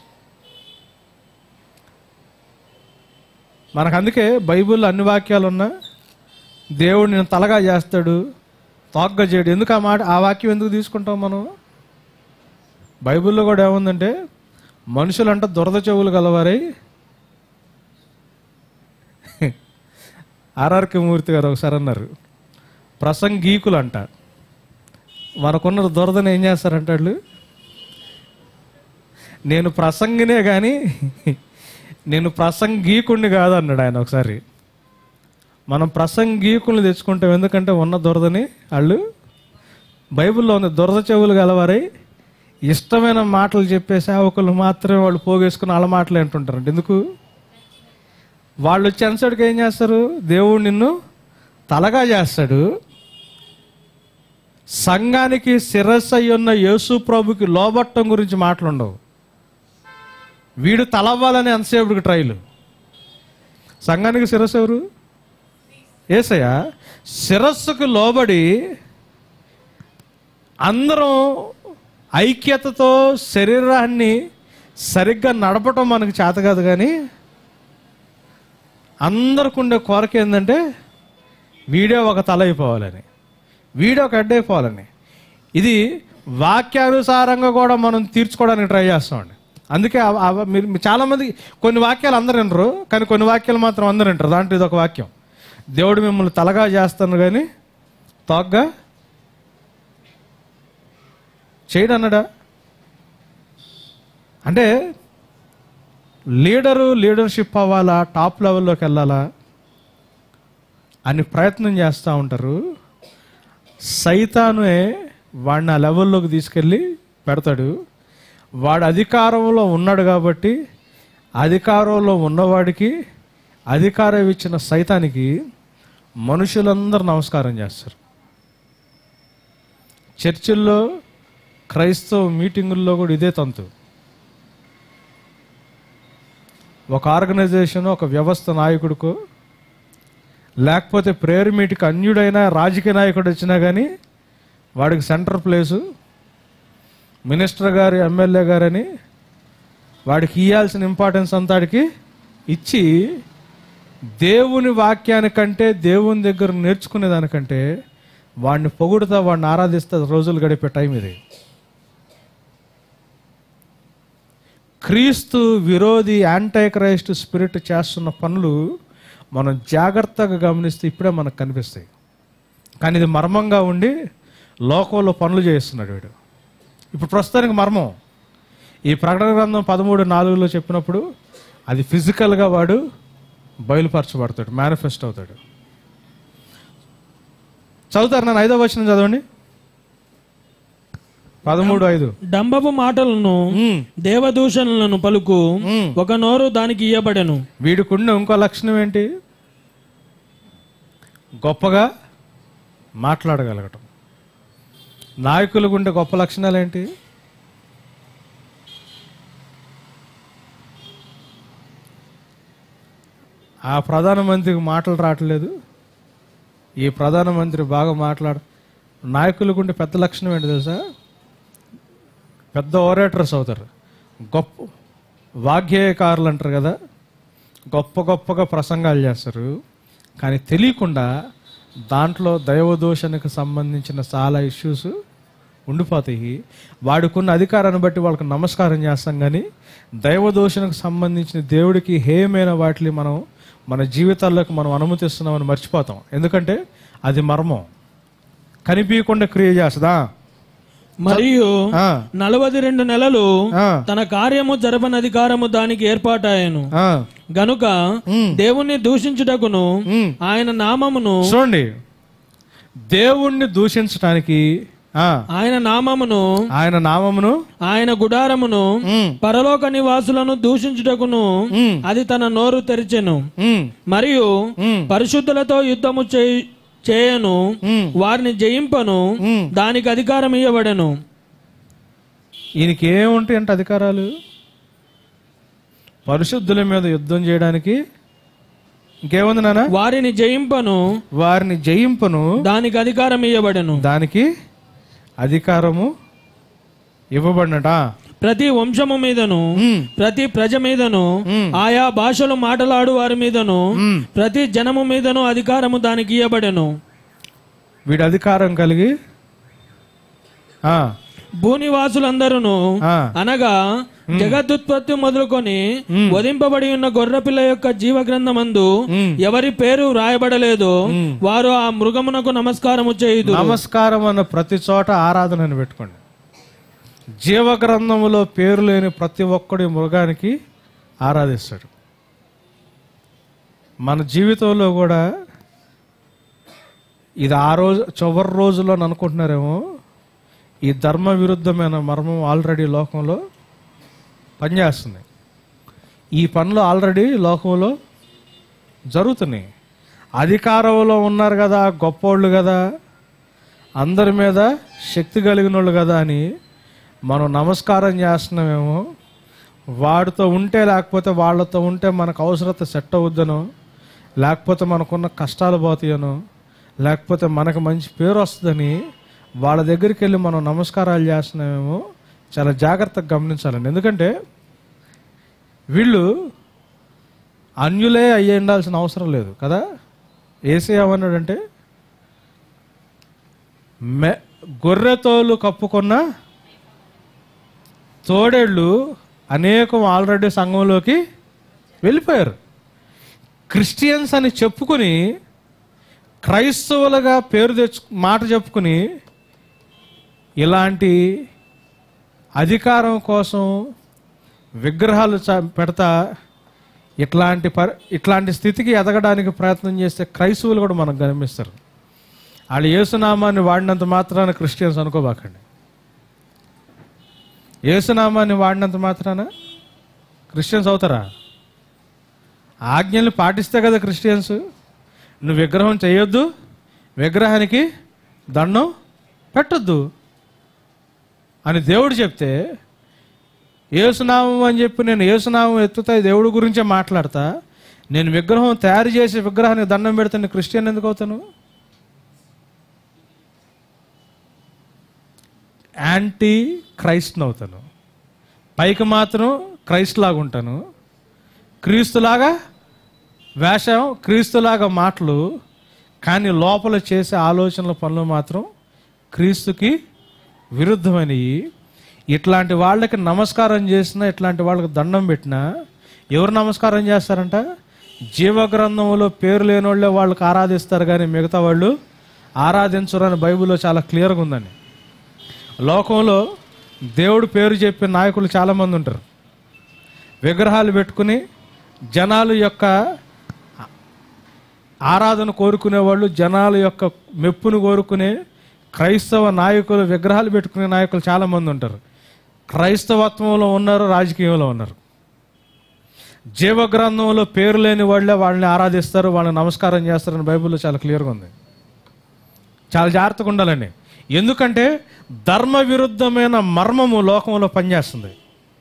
మనకు అందుకే బైబిల్లో అన్ని వాక్యాలు ఉన్నా దేవుడు నేను తలగా చేస్తాడు తోగ్గా చేయడు ఎందుకు ఆ మాట ఆ వాక్యం ఎందుకు తీసుకుంటాం మనం బైబిల్లో కూడా ఏముందంటే మనుషులంట దురద చెవులు గలవారై ఆర్ఆర్కే మూర్తి గారు ఒకసారి అన్నారు ప్రసంగీకులు అంట మనకున్న దురదను ఏం చేస్తారంట వాళ్ళు నేను ప్రసంగినే కానీ నేను ప్రసంగీకుణ్ణి కాదు అన్నాడు ఆయన ఒకసారి మనం ప్రసంగీకుల్ని తెచ్చుకుంటాం ఎందుకంటే ఉన్న దురదని వాళ్ళు బైబిల్లో ఉంది దురద చెవులు గలవారై ఇష్టమైన మాటలు చెప్పే సేవకులు మాత్రమే వాళ్ళు పోగేసుకుని వాళ్ళ మాటలు వింటుంటారంట ఎందుకు వాళ్ళు వచ్చి అన్సడికి ఏం చేస్తారు దేవుడు నిన్ను తలగా చేస్తాడు సంఘానికి శిరస్సు అయి ఉన్న యేసు ప్రభుకి లోబట్టం గురించి మాటలుండవు వీడు తలవ్వాలని ఎంతసేపుడికి ట్రైలు సంఘానికి శిరస్సు ఎవరు ఏసయ్య శిరస్సుకు లోబడి అందరం ఐక్యతతో శరీరాన్ని సరిగ్గా నడపటం మనకు చేత కాదు కానీ అందరికి ఉండే కోరిక ఏంటంటే వీడే ఒక తల అయిపోవాలని వీడే ఒక హెడ్ అయిపోవాలని ఇది వాక్యానుసారంగా కూడా మనం తీర్చుకోవడానికి ట్రై చేస్తామండి అందుకే ఆ- ఆ- మీరు మీరు చాలామంది కొన్ని వాక్యాలు అందరు వినరు కానీ కొన్ని వాక్యాలు మాత్రం అందరు వింటారు దాంట్లో ఇది ఒక వాక్యం దేవుడు మిమ్మల్ని తలగా చేస్తాను కానీ తోగ్గా చేయడు అన్నాడా అంటే లీడరు లీడర్షిప్ అవ్వాలా టాప్ లెవెల్లోకి వెళ్ళాలా అని ప్రయత్నం చేస్తూ ఉంటారు సైతానే వాడిని ఆ లెవెల్లోకి తీసుకెళ్ళి పెడతాడు వాడు అధికారంలో ఉన్నాడు కాబట్టి అధికారంలో ఉన్నవాడికి అధికారం ఇచ్చిన సైతానికి మనుషులందరూ నమస్కారం చేస్తారు చర్చిల్లో క్రైస్తవ మీటింగుల్లో కూడా ఇదే తంతు ఒక ఆర్గనైజేషన్ ఒక వ్యవస్థ నాయకుడికో లేకపోతే ప్రేయర్ మీటింగ్కి అన్యుడైన రాజకీయ నాయకుడు వచ్చినా కానీ వాడికి సెంటర్ ప్లేసు మినిస్టర్ గారు ఎమ్మెల్యే గారని వాడికి ఇవ్వాల్సిన ఇంపార్టెన్స్ అంతాడికి ఇచ్చి దేవుని వాక్యానికంటే దేవుని దగ్గర నేర్చుకునే దానికంటే వాడిని పొగుడుతా వాడిని ఆరాధిస్తా రోజులు గడిపే టైం ఇది క్రీస్తు విరోధి యాంటై క్రైస్ట్ స్పిరిట్ చేస్తున్న పనులు మనం జాగ్రత్తగా గమనిస్తే ఇప్పుడే మనకు కనిపిస్తాయి కానీ ఇది మర్మంగా ఉండి లోకంలో పనులు చేస్తున్నాడు వీడు ఇప్పుడు ప్రస్తుతానికి మర్మం ఈ ప్రకటన గ్రంథం పదమూడు నాలుగులో చెప్పినప్పుడు అది ఫిజికల్గా వాడు బయలుపరచబడతాడు మేనిఫెస్ట్ అవుతాడు చదువుతారు నన్ను ఐదో వచ్చిన చదవండి పదమూడు ఐదు డంబపు మాటలను ఉమ్, దేవదూషణలను పలుకు ఉమ్. ఒక నోరు దానికి ఇయ్యబడెను వీడికున్న ఇంకో లక్షణం ఏంటి గొప్పగా మాట్లాడగలగటం నాయకులకు ఉండే గొప్ప లక్షణాలు ఏంటి ఆ ప్రధానమంత్రికి మాటలు రావట్లేదు ఈ ప్రధానమంత్రి బాగా మాట్లాడ నాయకులకు ఉండే పెద్ద లక్షణం ఏంటి తెలుసా పెద్ద ఓరేటర్స్ అవుతారు గొప్ప వాగ్గేయకారులు అంటారు కదా గొప్ప గొప్పగా ప్రసంగాలు చేస్తారు కానీ తెలియకుండా దాంట్లో దైవదోషణకు సంబంధించిన చాలా ఇష్యూస్ ఉండిపోతాయి వాడుకున్న అధికారాన్ని బట్టి వాళ్ళకి నమస్కారం చేస్తాం కానీ దైవదోషణకు సంబంధించిన దేవుడికి హేయమైన వాటిని మనం మన జీవితాల్లోకి మనం అనుమతిస్తున్నామని మర్చిపోతాం ఎందుకంటే అది మర్మం కనిపించకుండా క్రియ చేస్తుందా మరియు ఆ, నలభై రెండు నెలలు ఆ, తన కార్యము జరపని అధికారము దానికి ఏర్పాటాయను ఆ. గనుక ఉమ్, దేవుణ్ణి దూషించుటకును ఉమ్. ఆయన నామమును చూడండి దేవుణ్ణి దూషించడానికి ఆ, ఆయన నామమును ఆయన నామమును ఆయన గుడారమును ఉమ్, పరలోక నివాసులను దూషించుటకును ఉమ్, అది తన నోరు తెరిచెను ఉమ్, మరియు ఉమ్, పరిశుద్ధులతో యుద్ధము చేయ- చేయను ఉమ్, వారిని జయింపను ఉమ్. దానికి అధికారం ఇవ్వబడెను ఈయనకి ఏముంటాయి అంటే అధికారాలు పరిశుద్ధుల మీద యుద్ధం చేయడానికి ఇంకేముంది నాన్న వారిని జయింపను వారిని జయింపను దానికి అధికారం ఇవ్వబడెను దానికి అధికారము ఇవ్వబడినట ప్రతి వంశము మీదను ఉమ్, ప్రతి ప్రజ మీదను ఉమ్. ఆయా భాషలు మాట్లాడు వారి మీదను ఉమ్. ప్రతి జనము మీదను అధికారము దానికి ఇవ్వబడెను వీడి అధికారం కలిగి ఆ, భూనివాసులందరూ ఆ, అనగా జగదుత్పత్తి మొదలుకొని ఉమ్. వధింపబడి ఉన్న గొర్రెపిల్ల యొక్క జీవ గ్రంథమందు ఉమ్. ఎవరి పేరు రాయబడలేదు ఉమ్. వారు ఆ మృగమునకు నమస్కారము చేయుదు నమస్కారం అన్న ప్రతి చోట ఆరాధనని పెట్టుకోండి జీవగ్రంథములో పేరు లేని ప్రతి ఒక్కడి మృగానికి ఆరాధిస్తాడు మన జీవితంలో కూడా ఇది ఆ రోజు చివరి రోజుల్లో అని అనుకుంటున్నారేమో ఈ ధర్మ విరుద్ధమైన మర్మం ఆల్రెడీ లోకంలో పనిచేస్తుంది ఈ పనులు ఆల్రెడీ లోకంలో జరుగుతున్నాయి అధికారంలో ఉన్నారు కదా గొప్పోళ్ళు కదా అందరి మీద శక్తి కలిగిన వాళ్ళు కదా అని మనం నమస్కారం చేస్తున్నామేమో వాడితో ఉంటే లేకపోతే వాళ్ళతో ఉంటే మనకు అవసరత సెట్ అవుద్దనో లేకపోతే మనకున్న కష్టాలు పోతాయనో లేకపోతే మనకు మంచి పేరు వస్తుందని వాళ్ళ దగ్గరికి వెళ్ళి మనం నమస్కారాలు చేస్తున్నామేమో చాలా జాగ్రత్తగా గమనించాలండి ఎందుకంటే వీళ్ళు అన్యులే అయ్యి ఉండాల్సిన అవసరం లేదు కదా ఏసీ ఏమన్నాడంటే మె గొర్రెతోలు కప్పుకున్న తోడేళ్ళు అనేకం ఆల్రెడీ సంఘంలోకి వెళ్ళిపోయారు క్రిస్టియన్స్ అని చెప్పుకుని క్రైస్తవులుగా పేరు తెచ్చు మాట చెప్పుకుని ఇలాంటి అధికారం కోసం విగ్రహాలు చ- పెడతా ఇట్లాంటి పరి ఇట్లాంటి స్థితికి ఎదగడానికి ప్రయత్నం చేస్తే క్రైస్తవులు కూడా మనకు కనిపిస్తారు వాళ్ళు యేసునామాన్ని వాడినంత మాత్రాన క్రిస్టియన్స్ అనుకోబాకండి యేసునామాన్ని వాడినంత మాత్రాన క్రిస్టియన్స్ అవుతారా ఆజ్ఞలు పాటిస్తే కదా క్రిస్టియన్స్ నువ్వు విగ్రహం చేయొద్దు విగ్రహానికి దండం పెట్టొద్దు అని దేవుడు చెప్తే ఏసునామం అని చెప్పి నేను ఏసునామం ఎత్తుతా దేవుడి గురించే మాట్లాడతా నేను విగ్రహం తయారు చేసి విగ్రహానికి దండం పెడితే నేను క్రిస్టియన్ ఎందుకు అవుతాను యాంటీ క్రైస్ట్ని అవుతాను పైకి మాత్రం క్రైస్ట్ లాగా ఉంటాను క్రీస్తులాగా వేషం క్రీస్తులాగా మాటలు కానీ లోపల చేసే ఆలోచనల పనులు మాత్రం క్రీస్తుకి విరుద్ధమైనవి ఇట్లాంటి వాళ్ళకి నమస్కారం చేసినా ఇట్లాంటి వాళ్ళకి దండం పెట్టినా ఎవరు నమస్కారం చేస్తారంట జీవగ్రంథంలో పేరు లేని వాళ్ళే వాళ్ళకి ఆరాధిస్తారు కానీ మిగతా వాళ్ళు ఆరాధించరు అని బైబిల్లో చాలా క్లియర్గా ఉందండి లోకంలో దేవుడు పేరు చెప్పే నాయకులు చాలామంది ఉంటారు విగ్రహాలు పెట్టుకుని జనాలు యొక్క ఆరాధన కోరుకునే వాళ్ళు జనాల యొక్క మెప్పును కోరుకునే క్రైస్తవ నాయకులు విగ్రహాలు పెట్టుకునే నాయకులు చాలామంది ఉంటారు క్రైస్తవత్వంలో ఉన్నారు రాజకీయంలో ఉన్నారు జీవగ్రంథంలో పేరు లేని వాళ్ళే వాళ్ళని ఆరాధిస్తారు వాళ్ళని నమస్కారం చేస్తారని బైబిల్లో చాలా క్లియర్గా ఉంది చాలా జాగ్రత్తగా ఉండాలండి ఎందుకంటే ధర్మ విరుద్ధమైన మర్మము లోకంలో పనిచేస్తుంది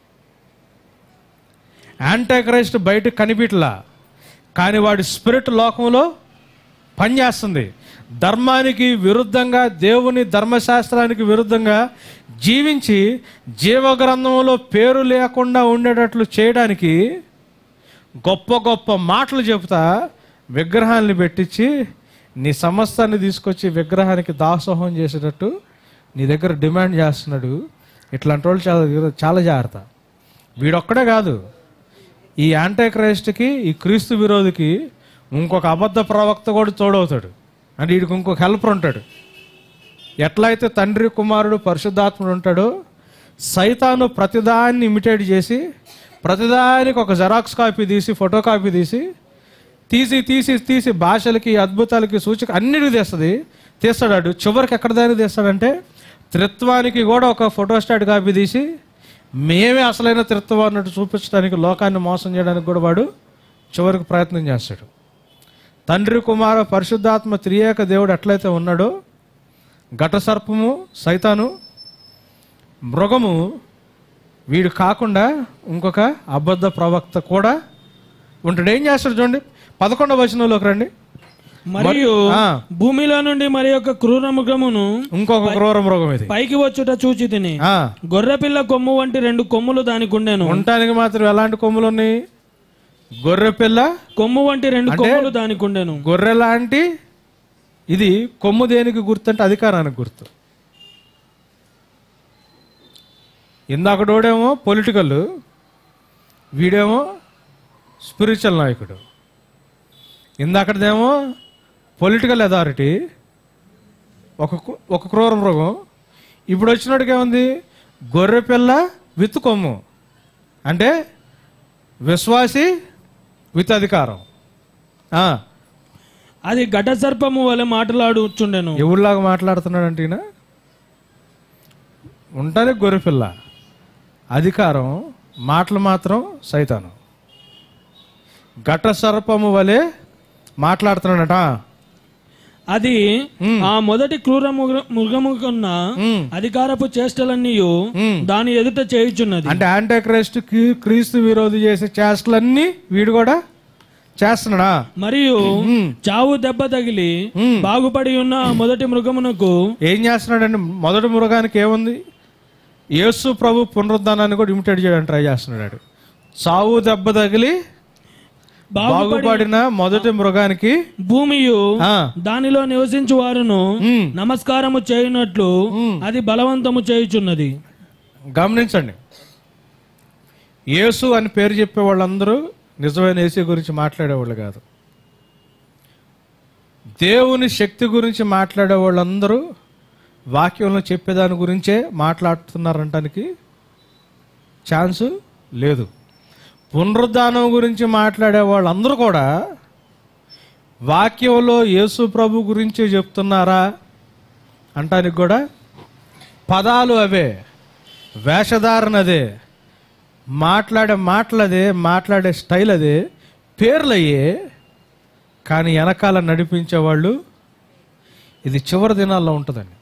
యాంటాక్రైస్ట్ బయట కనిపిట్లా కానీ వాడి స్పిరిట్ లోకంలో పనిచేస్తుంది ధర్మానికి విరుద్ధంగా దేవుని ధర్మశాస్త్రానికి విరుద్ధంగా జీవించి జీవగ్రంథంలో పేరు లేకుండా ఉండేటట్లు చేయడానికి గొప్ప గొప్ప మాటలు చెబుతా విగ్రహాన్ని పెట్టించి నీ సమస్తాన్ని తీసుకొచ్చి విగ్రహానికి దాసోహం చేసేటట్టు నీ దగ్గర డిమాండ్ చేస్తున్నాడు ఇట్లాంటి వాళ్ళు చాలా చాలా జాగ్రత్త వీడొక్కడే కాదు ఈ యాంటీ క్రైస్ట్కి ఈ క్రీస్తు విరోధికి ఇంకొక అబద్ధ ప్రవక్త కూడా తోడవుతాడు అంటే వీడికి ఇంకొక హెల్పర్ ఉంటాడు ఎట్లయితే తండ్రి కుమారుడు పరిశుద్ధాత్ముడు ఉంటాడో సైతాను ప్రతిదాన్ని ఇమిటేట్ చేసి ప్రతిదానికి ఒక జెరాక్స్ కాపీ తీసి ఫోటో కాపీ తీసి తీసి తీసి తీసి భాషలకి అద్భుతాలకి సూచిక అన్నిటికీ తీస్తుంది తీస్తాడు చివరికి ఎక్కడ దానికి తీస్తాడంటే త్రిత్వానికి కూడా ఒక ఫోటోస్టాట్ కాపీ తీసి మేమే అసలైన త్రిత్వం అన్నట్టు చూపించడానికి లోకాన్ని మోసం చేయడానికి కూడా వాడు చివరికి ప్రయత్నం చేస్తాడు తండ్రి కుమార పరిశుద్ధాత్మ త్రియేక దేవుడు ఎట్లయితే ఉన్నాడో ఘట సర్పము సైతాను మృగము వీడు కాకుండా ఇంకొక అబద్ధ ప్రవక్త కూడా ఉంటాడు ఏం చేస్తాడు చూడండి పదకొండవ వచనంలోకి రండి మరియు ఆ. భూమిలో నుండి మరి యొక్క క్రూర మృగమును ఇంకొక క్రూర మృగం ఇది పైకి వచ్చుట చూచి తిని ఆ, గొర్రెపిల్ల కొమ్ము వంటి రెండు కొమ్ములు దానికి ఉండెను ఉండటానికి మాత్రం ఎలాంటి కొమ్ములు ఉన్నాయి గొర్రె పిల్ల కొమ్ము వంటి రెండు కొమ్ములు దానికి ఉండెను గొర్రె లాంటి ఇది కొమ్ము దేనికి గుర్తు అంటే అధికారానికి గుర్తు ఇందాకడోడేమో పొలిటికల్ వీడేమో స్పిరిచువల్ నాయకుడు ఇందాకడదేమో పొలిటికల్ అథారిటీ ఒక కు- ఒక క్రూర మృగం ఇప్పుడు వచ్చినట్టుగా ఏముంది గొర్రె పిల్ల విత్ కొమ్ము అంటే విశ్వాసి విత్ అధికారం ఆ, అది ఘట సర్పము వలె మాట్లాడుచుండెను ఎవరిలాగా మాట్లాడుతున్నాడు అంటే ఈయన ఉండటానికి గొర్రెపిల్ల అధికారం మాటలు మాత్రం సైతాను ఘట సర్పము వలె మాట్లాడుతున్నాడట అది ఆ మొదటి క్రూర మృగ- మృగముకున్న ఉమ్. అధికారపు చేష్టలన్నీ ఉమ్. దాని ఎదుట చేయుచున్నది అంటే యాంటీ క్రైస్ట్ క్రీస్తు విరోధి చేసే చేష్టలన్నీ వీడు కూడా చేస్తున్నాడా మరియు చావు దెబ్బ తగిలి ఉమ్. బాగుపడి ఉన్న ఆ మొదటి మృగమునకు ఏం చేస్తున్నాడండి మొదటి మృగానికి ఏముంది యేసు ప్రభు పునరుద్ధానాన్ని కూడా ఇమిటేట్ చేయడానికి ట్రై చేస్తున్నాడు చావు దెబ్బ తగిలి బాగుపడి బాగుపడిన మొదటి మృగానికి భూమియు ఆ, దానిలో నివసించు వారును ఉమ్, నమస్కారము చేయునట్లు అది బలవంతము చేయుచున్నది గమనించండి యేసు అని పేరు చెప్పే వాళ్ళందరూ నిజమైన యేసు గురించి మాట్లాడేవాళ్ళు కాదు దేవుని శక్తి గురించి మాట్లాడే వాళ్ళందరూ వాక్యంలో చెప్పేదాని గురించే మాట్లాడుతున్నారంటానికి ఛాన్స్ లేదు పునరుద్ధానం గురించి మాట్లాడే వాళ్ళందరూ కూడా వాక్యంలో యేసు ప్రభు గురించి చెప్తున్నారా అంటానికి కూడా పదాలు అవే వేషధారణ అదే మాట్లాడే మాటలు అదే మాట్లాడే స్టైల్ అదే పేర్లు అయ్యే కానీ వెనకాల నడిపించే వాళ్ళు ఇది చివరి దినాల్లో ఉంటుందండి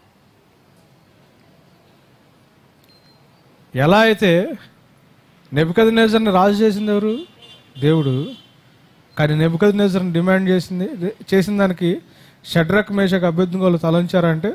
ఎలా అయితే నెబద్ నేజర్ని రాజు చేసింది ఎవరు దేవుడు కానీ నెబద్ నేజర్ని డిమాండ్ చేసింది చేసిన దానికి షడ్రక్ మేషకు అభ్యర్థులు తలంచారంటే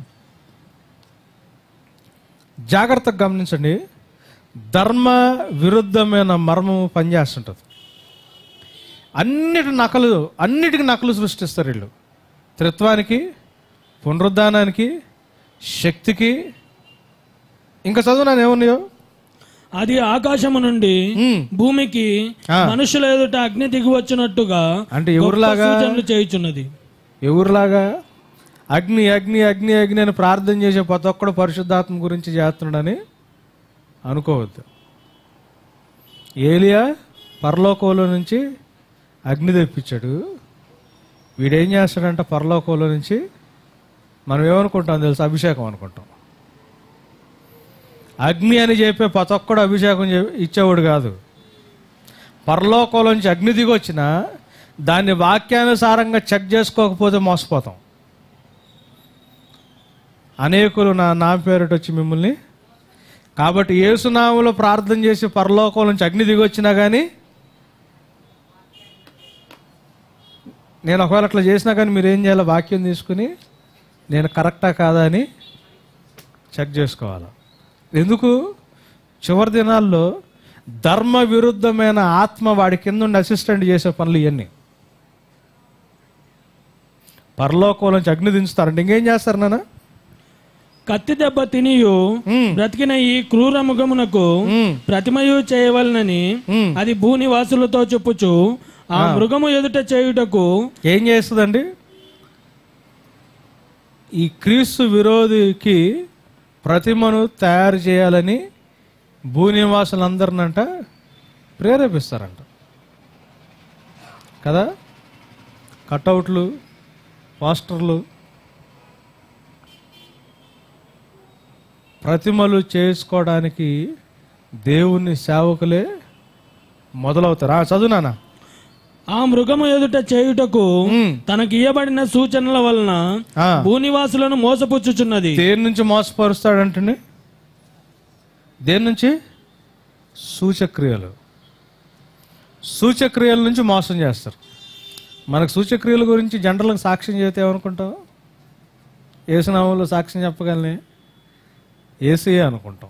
జాగ్రత్తగా గమనించండి ధర్మ విరుద్ధమైన మర్మము పనిచేస్తుంటుంది అన్నిటి నకలు అన్నిటికి నకలు సృష్టిస్తారు వీళ్ళు త్రిత్వానికి పునరుద్ధానానికి శక్తికి ఇంకా చదువు నేను ఏమున్నాయో అది ఆకాశము నుండి ఉమ్. భూమికి ఆ. మనుషుల ఎదుట అగ్ని దిగి వచ్చినట్టుగా అంటే ఎవరిలాగా గొప్ప సూచనలు చేయుచున్నది ఎవరిలాగా అగ్ని అగ్ని అగ్ని అగ్ని అని ప్రార్థన చేసే ప్రతి ఒక్కడు పరిశుద్ధాత్మ గురించి చేస్తున్నాడని అనుకోవద్దు ఏలియా పరలోకంలో నుంచి అగ్ని తెప్పించాడు వీడేం చేస్తాడంట పరలోకంలో నుంచి మనం ఏమనుకుంటాం తెలుసు అభిషేకం అనుకుంటాం అగ్ని అని చెప్పే ప్రతి ఒక్కడు అభిషేకం చే- ఇచ్చేవాడు కాదు పరలోకంలో నుంచి అగ్ని దిగి వచ్చినా దాన్ని వాక్యానుసారంగా చెక్ చేసుకోకపోతే మోసపోతాం అనేకులు నా నా పేరుట వచ్చి మిమ్మల్ని కాబట్టి ఏసునాములో ప్రార్థన చేసి పరలోకం నుంచి అగ్ని దిగి వచ్చినా కానీ నేను ఒకవేళ అట్లా చేసినా కానీ మీరు ఏం చేయాలి వాక్యం తీసుకుని నేను కరెక్టా కాదా అని చెక్ చేసుకోవాలి ఎందుకు చివరి దినాల్లో ధర్మ విరుద్ధమైన ఆత్మ వాడి కింద ఉండి అసిస్టెంట్ చేసే పనులు ఇవన్నీ పరలోకం నుంచి అగ్ని దించుతారంటే ఇంకేం చేస్తారు నాన్న కత్తి దెబ్బ తినియు ఉమ్, బ్రతికిన ఈ క్రూర మృగమునకు ఉమ్, ప్రతిమయు చేయవలనని ఉమ్. అది భూనివాసులతో చెప్పుచు ఆ మృగము ఎదుట చేయుటకు ఏం చేస్తుందండి ఈ క్రీస్తు విరోధికి ప్రతిమను తయారు చేయాలని భూనివాసులందరినంట ప్రేరేపిస్తారంట కదా కటౌట్లు పోస్టర్లు ప్రతిమలు చేసుకోవడానికి దేవుని సేవకులే మొదలవుతారు ఆ, చదువు నాన్న ఆ మృగము ఎదుట చేయుటకు ఉమ్. తనకి ఇయ్యబడిన సూచనల వలన ఆ. భూనివాసులను మోసపుచ్చుచున్నది దేని నుంచి మోసపరుస్తాడంటే దేని నుంచి సూచక్రియలు సూచక్రియల నుంచి మోసం చేస్తారు మనకు సూచక్రియల గురించి జనరల్గా సాక్ష్యం చెబితే ఏమనుకుంటాం ఏసునామంలో సాక్ష్యం చెప్పగలనే ఏసీఏ అనుకుంటాం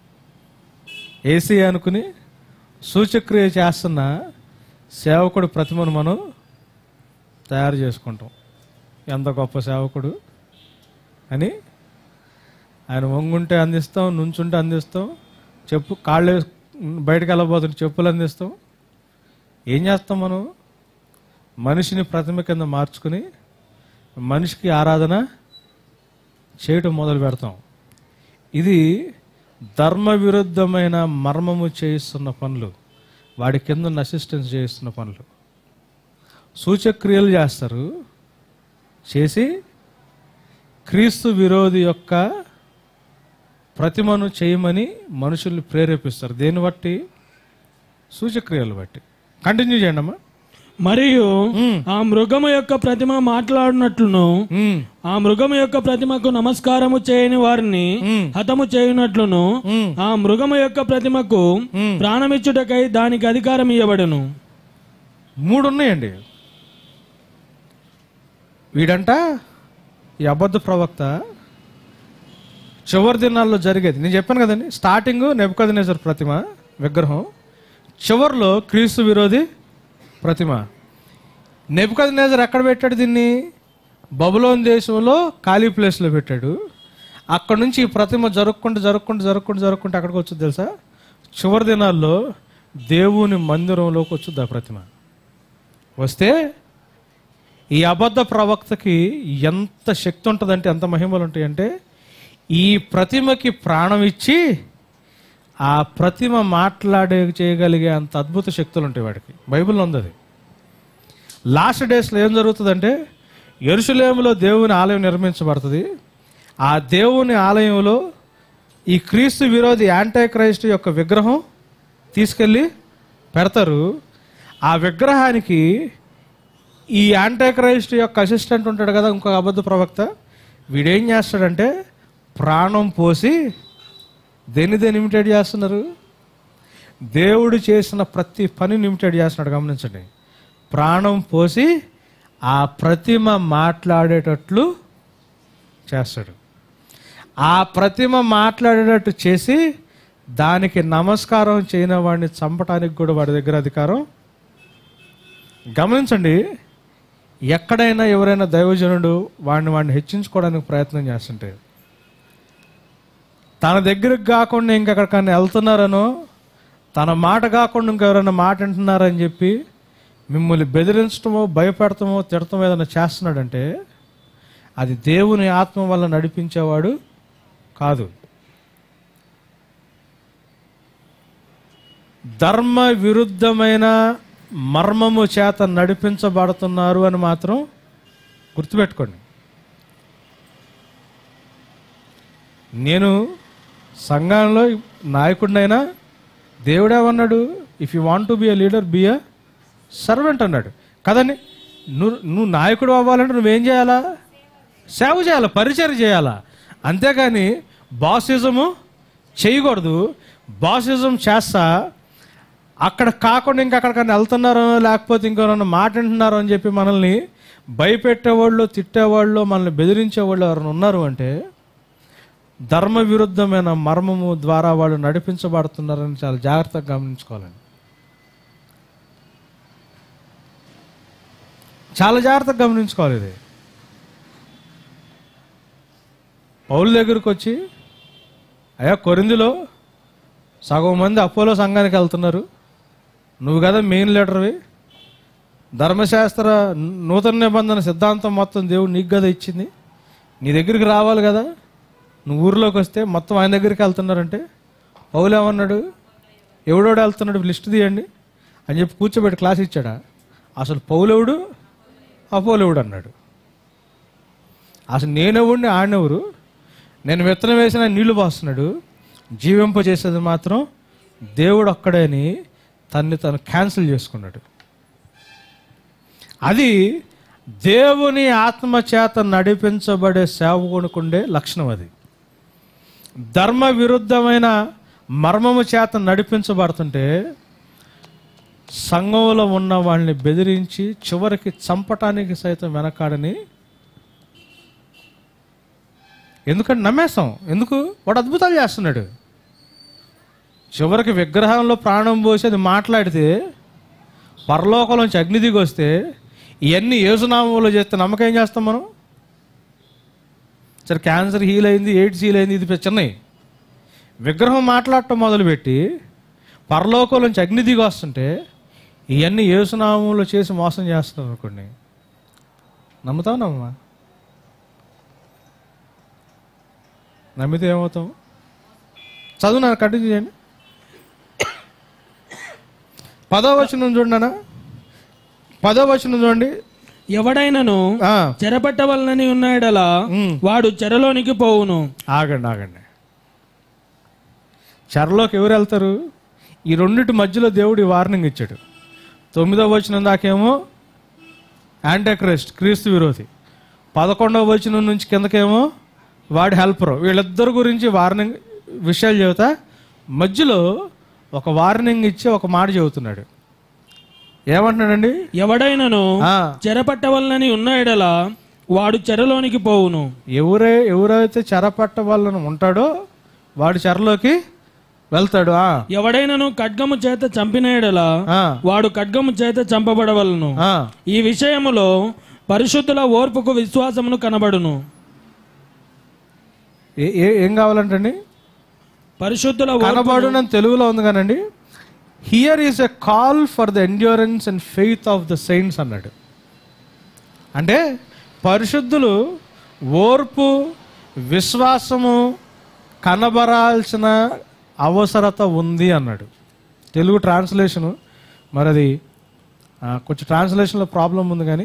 ఏసీఏ అనుకుని సూచక్రియ చేస్తున్న సేవకుడు ప్రతిమను మనం తయారు చేసుకుంటాం ఎంత గొప్ప సేవకుడు అని ఆయన వంగుంటే అందిస్తాం నుంచుంటే అందిస్తాం చెప్పు కాళ్ళు వేసు- బయటకు వెళ్ళబోతుంటే చెప్పులు అందిస్తాం ఏం చేస్తాం మనం మనిషిని ప్రతిమ కింద మార్చుకుని మనిషికి ఆరాధన చేయటం మొదలు పెడతాం ఇది ధర్మ విరుద్ధమైన మర్మము చేయిస్తున్న పనులు వాడి కింద ఉన్న అసిస్టెన్స్ చేయిస్తున్న పనులు సూచక్రియలు చేస్తారు చేసి క్రీస్తు విరోధి యొక్క ప్రతిమను చేయమని మనుషుల్ని ప్రేరేపిస్తారు దేన్ని బట్టి సూచక్రియలు బట్టి కంటిన్యూ చేయండి అమ్మా మరియు మ్మ్. ఆ మృగము యొక్క ప్రతిమ మాట్లాడినట్లును మ్మ్. ఆ మృగము యొక్క ప్రతిమకు నమస్కారము చేయని వారిని మ్మ్. హతము చేయునట్లును మ్మ్. ఆ మృగము యొక్క ప్రతిమకు మ్మ్. ప్రాణమిచ్చుటకై దానికి అధికారం ఇవ్వబడును మూడు ఉన్నాయండి వీడంట ఈ అబద్ధ ప్రవక్త చివరి దినాల్లో జరిగేది నేను చెప్పాను కదండి స్టార్టింగ్ నెబుకదనేశ్వర ప్రతిమ విగ్రహం చివరిలో క్రీస్తు విరోధి ప్రతిమ నెబుకదనేజర్ ఎక్కడ పెట్టాడు దీన్ని బబులోన్ దేశంలో ఖాళీ ప్లేస్లో పెట్టాడు అక్కడ నుంచి ఈ ప్రతిమ జరుక్కుంటూ జరుక్కుంటూ జరుక్కుంటూ జరుక్కుంటూ అక్కడికి వచ్చింది తెలుసా చివరి దినాల్లో దేవుని మందిరంలోకి వచ్చింది ఆ ప్రతిమ వస్తే ఈ అబద్ధ ప్రవక్తకి ఎంత శక్తి ఉంటుందంటే ఎంత మహిమలు ఉంటాయంటే ఈ ప్రతిమకి ప్రాణం ఇచ్చి ఆ ప్రతిమ మాట్లాడే చేయగలిగే అంత అద్భుత శక్తులు ఉంటాయి వాడికి బైబిల్లో ఉంది అది లాస్ట్ డేస్లో ఏం జరుగుతుందంటే ఎరుసలేములో దేవుని ఆలయం నిర్మించబడుతుంది ఆ దేవుని ఆలయంలో ఈ క్రీస్తు విరోధి యాంటీ క్రైస్ట్ యొక్క విగ్రహం తీసుకెళ్ళి పెడతారు ఆ విగ్రహానికి ఈ యాంటీ క్రైస్ట్ యొక్క అసిస్టెంట్ ఉంటాడు కదా ఇంకొక అబద్ధ ప్రవక్త వీడేం చేస్తాడంటే ప్రాణం పోసి దేన్ని దేన్ని ఇమిటేట్ చేస్తున్నారు దేవుడు చేసిన ప్రతి పనిని ఇమిటేట్ చేస్తున్నాడు గమనించండి ప్రాణం పోసి ఆ ప్రతిమ మాట్లాడేటట్లు చేస్తాడు ఆ ప్రతిమ మాట్లాడేటట్టు చేసి దానికి నమస్కారం చేయని వాడిని చంపటానికి కూడా వాడి దగ్గర అధికారం గమనించండి ఎక్కడైనా ఎవరైనా దైవజనుడు వాడిని వాడిని హెచ్చించుకోవడానికి ప్రయత్నం చేస్తుంటే తన దగ్గరకు కాకుండా ఇంకెక్కడికన్నా వెళ్తున్నారనో తన మాట కాకుండా ఇంకెవరైనా మాట వింటున్నారని చెప్పి మిమ్మల్ని బెదిరించడమో భయపెడతామో తిడతామో ఏదైనా చేస్తున్నాడంటే అది దేవుని ఆత్మ వల్ల నడిపించేవాడు కాదు ధర్మ విరుద్ధమైన మర్మము చేత నడిపించబడుతున్నారు అని మాత్రం గుర్తుపెట్టుకోండి నేను సంఘంలో నాయకుడినైనా దేవుడేమన్నాడు if you want to be a leader be a servant అన్నాడు కదండి నువ్వు నువ్వు నాయకుడు అవ్వాలంటే నువ్వేం చేయాలా సేవ చేయాలా పరిచయం చేయాలా అంతేగాని బాసిజము చేయకూడదు బాసిజం చేస్తా అక్కడ కాకుండా ఇంకెక్కడికన్నా వెళ్తున్నారో లేకపోతే ఇంకెవరన్నా మాట వింటున్నారో అని చెప్పి మనల్ని భయపెట్టేవాళ్ళు తిట్టేవాళ్ళు మనల్ని బెదిరించేవాళ్ళు ఎవరైనా ఉన్నారు అంటే ధర్మ విరుద్ధమైన మర్మము ద్వారా వాళ్ళు నడిపించబడుతున్నారని చాలా జాగ్రత్తగా గమనించుకోవాలండి చాలా జాగ్రత్తగా గమనించుకోవాలి ఇది పౌల దగ్గరికి వచ్చి అయ్యా కొరిందిలో సగం మంది అపోలో సంఘానికి వెళ్తున్నారు నువ్వు కదా మెయిన్ లీడర్వి ధర్మశాస్త్ర నూతన నిబంధన సిద్ధాంతం మొత్తం దేవుడు నీకు కదా ఇచ్చింది నీ దగ్గరికి రావాలి కదా నువ్వు ఊర్లోకి వస్తే మొత్తం ఆయన దగ్గరికి వెళ్తున్నారంటే పౌలు ఏమన్నాడు ఎవడోడు వెళ్తున్నాడు లిస్ట్ తీయండి అని చెప్పి కూర్చోబెట్టి క్లాస్ ఇచ్చాడా అసలు పౌలెవడు అపోలెవడు అన్నాడు అసలు నేనెవడిని ఆడినెవరు నేను విత్తనం వేసిన నీళ్లు పోస్తున్నాడు జీవింప చేసేది మాత్రం దేవుడు ఒక్కడే అని తన్ని తను క్యాన్సిల్ చేసుకున్నాడు అది దేవుని ఆత్మ చేత నడిపించబడే సేవకునికుండే లక్షణం అది ధర్మ విరుద్ధమైన మర్మము చేత నడిపించబడుతుంటే సంఘంలో ఉన్న వాళ్ళని బెదిరించి చివరికి చంపటానికి సైతం వెనకాడని ఎందుకంటే నమ్మేస్తాం ఎందుకు వాడు అద్భుతాలు చేస్తున్నాడు చివరికి విగ్రహంలో ప్రాణం పోసి అది మాట్లాడితే పరలోకంలోంచి అగ్ని దిగి వస్తే ఇవన్నీ ఏసునామంలో చేస్తే నమ్మకం ఏం చేస్తాం మనం సరే క్యాన్సర్ హీల్ అయింది ఎయిడ్స్ హీల్ అయింది ఇది చిన్నవి విగ్రహం మాట్లాడటం మొదలుపెట్టి పరలోకంలోంచి అగ్ని దిగి వస్తుంటే ఇవన్నీ ఏసునామంలో చేసి మోసం చేస్తాం అనుకోండి నమ్ముతావు నమ్మా నమ్మితే ఏమవుతాం చదువు నన్ను కంటిన్యూ చేయండి పదో వచనం చూడనా పదో వచనం చూడండి ఎవడైనను ఆ, చెరపట్టవలనని ఉన్నాడలా ఉమ్. వాడు చెరలోనికి పోవును ఆగండి ఆగండి చెరలోకి ఎవరు వెళ్తారు ఈ రెండింటి మధ్యలో దేవుడు ఈ వార్నింగ్ ఇచ్చాడు తొమ్మిదవ వచనం దాకేమో యాంటాక్రిస్ట్ క్రీస్తు విరోధి పదకొండవ వచనం నుంచి కిందకేమో వాడి హెల్పర్ వీళ్ళిద్దరు గురించి వార్నింగ్ విషయాలు చెబుతా మధ్యలో ఒక వార్నింగ్ ఇచ్చి ఒక మాట చెబుతున్నాడు ఏమంటున్నాడండి ఎవడైనను ఆ, చెరపట్టవలనని ఉన్న ఎడల వాడు చెరలోనికి పోవును ఎవరే ఎవరైతే చెరపట్ట వాళ్ళని ఉంటాడో వాడి చెరలోకి వెళ్తాడు ఆ, ఎవడైనను ఖడ్గము చేత చంపిన ఎడల ఆ, వాడు ఖడ్గము చేత చంపబడవలను ఆ. ఈ విషయములో పరిశుద్ధుల ఓర్పుకు విశ్వాసమును కనబడును ఏ- ఏ- ఏం కావాలంటండి పరిశుద్ధుల ఓర్పు కనబడునని తెలుగులో ఉంది కానండి here is a call for the endurance and faith of the saints అన్నాడు అంటే పరిశుద్ధులు ఓర్పు విశ్వాసము కనబరాల్సిన అవసరత ఉంది అన్నాడు తెలుగు ట్రాన్స్లేషను మరి అది ఆ, కొంచెం ట్రాన్స్లేషన్లో ప్రాబ్లం ఉంది కానీ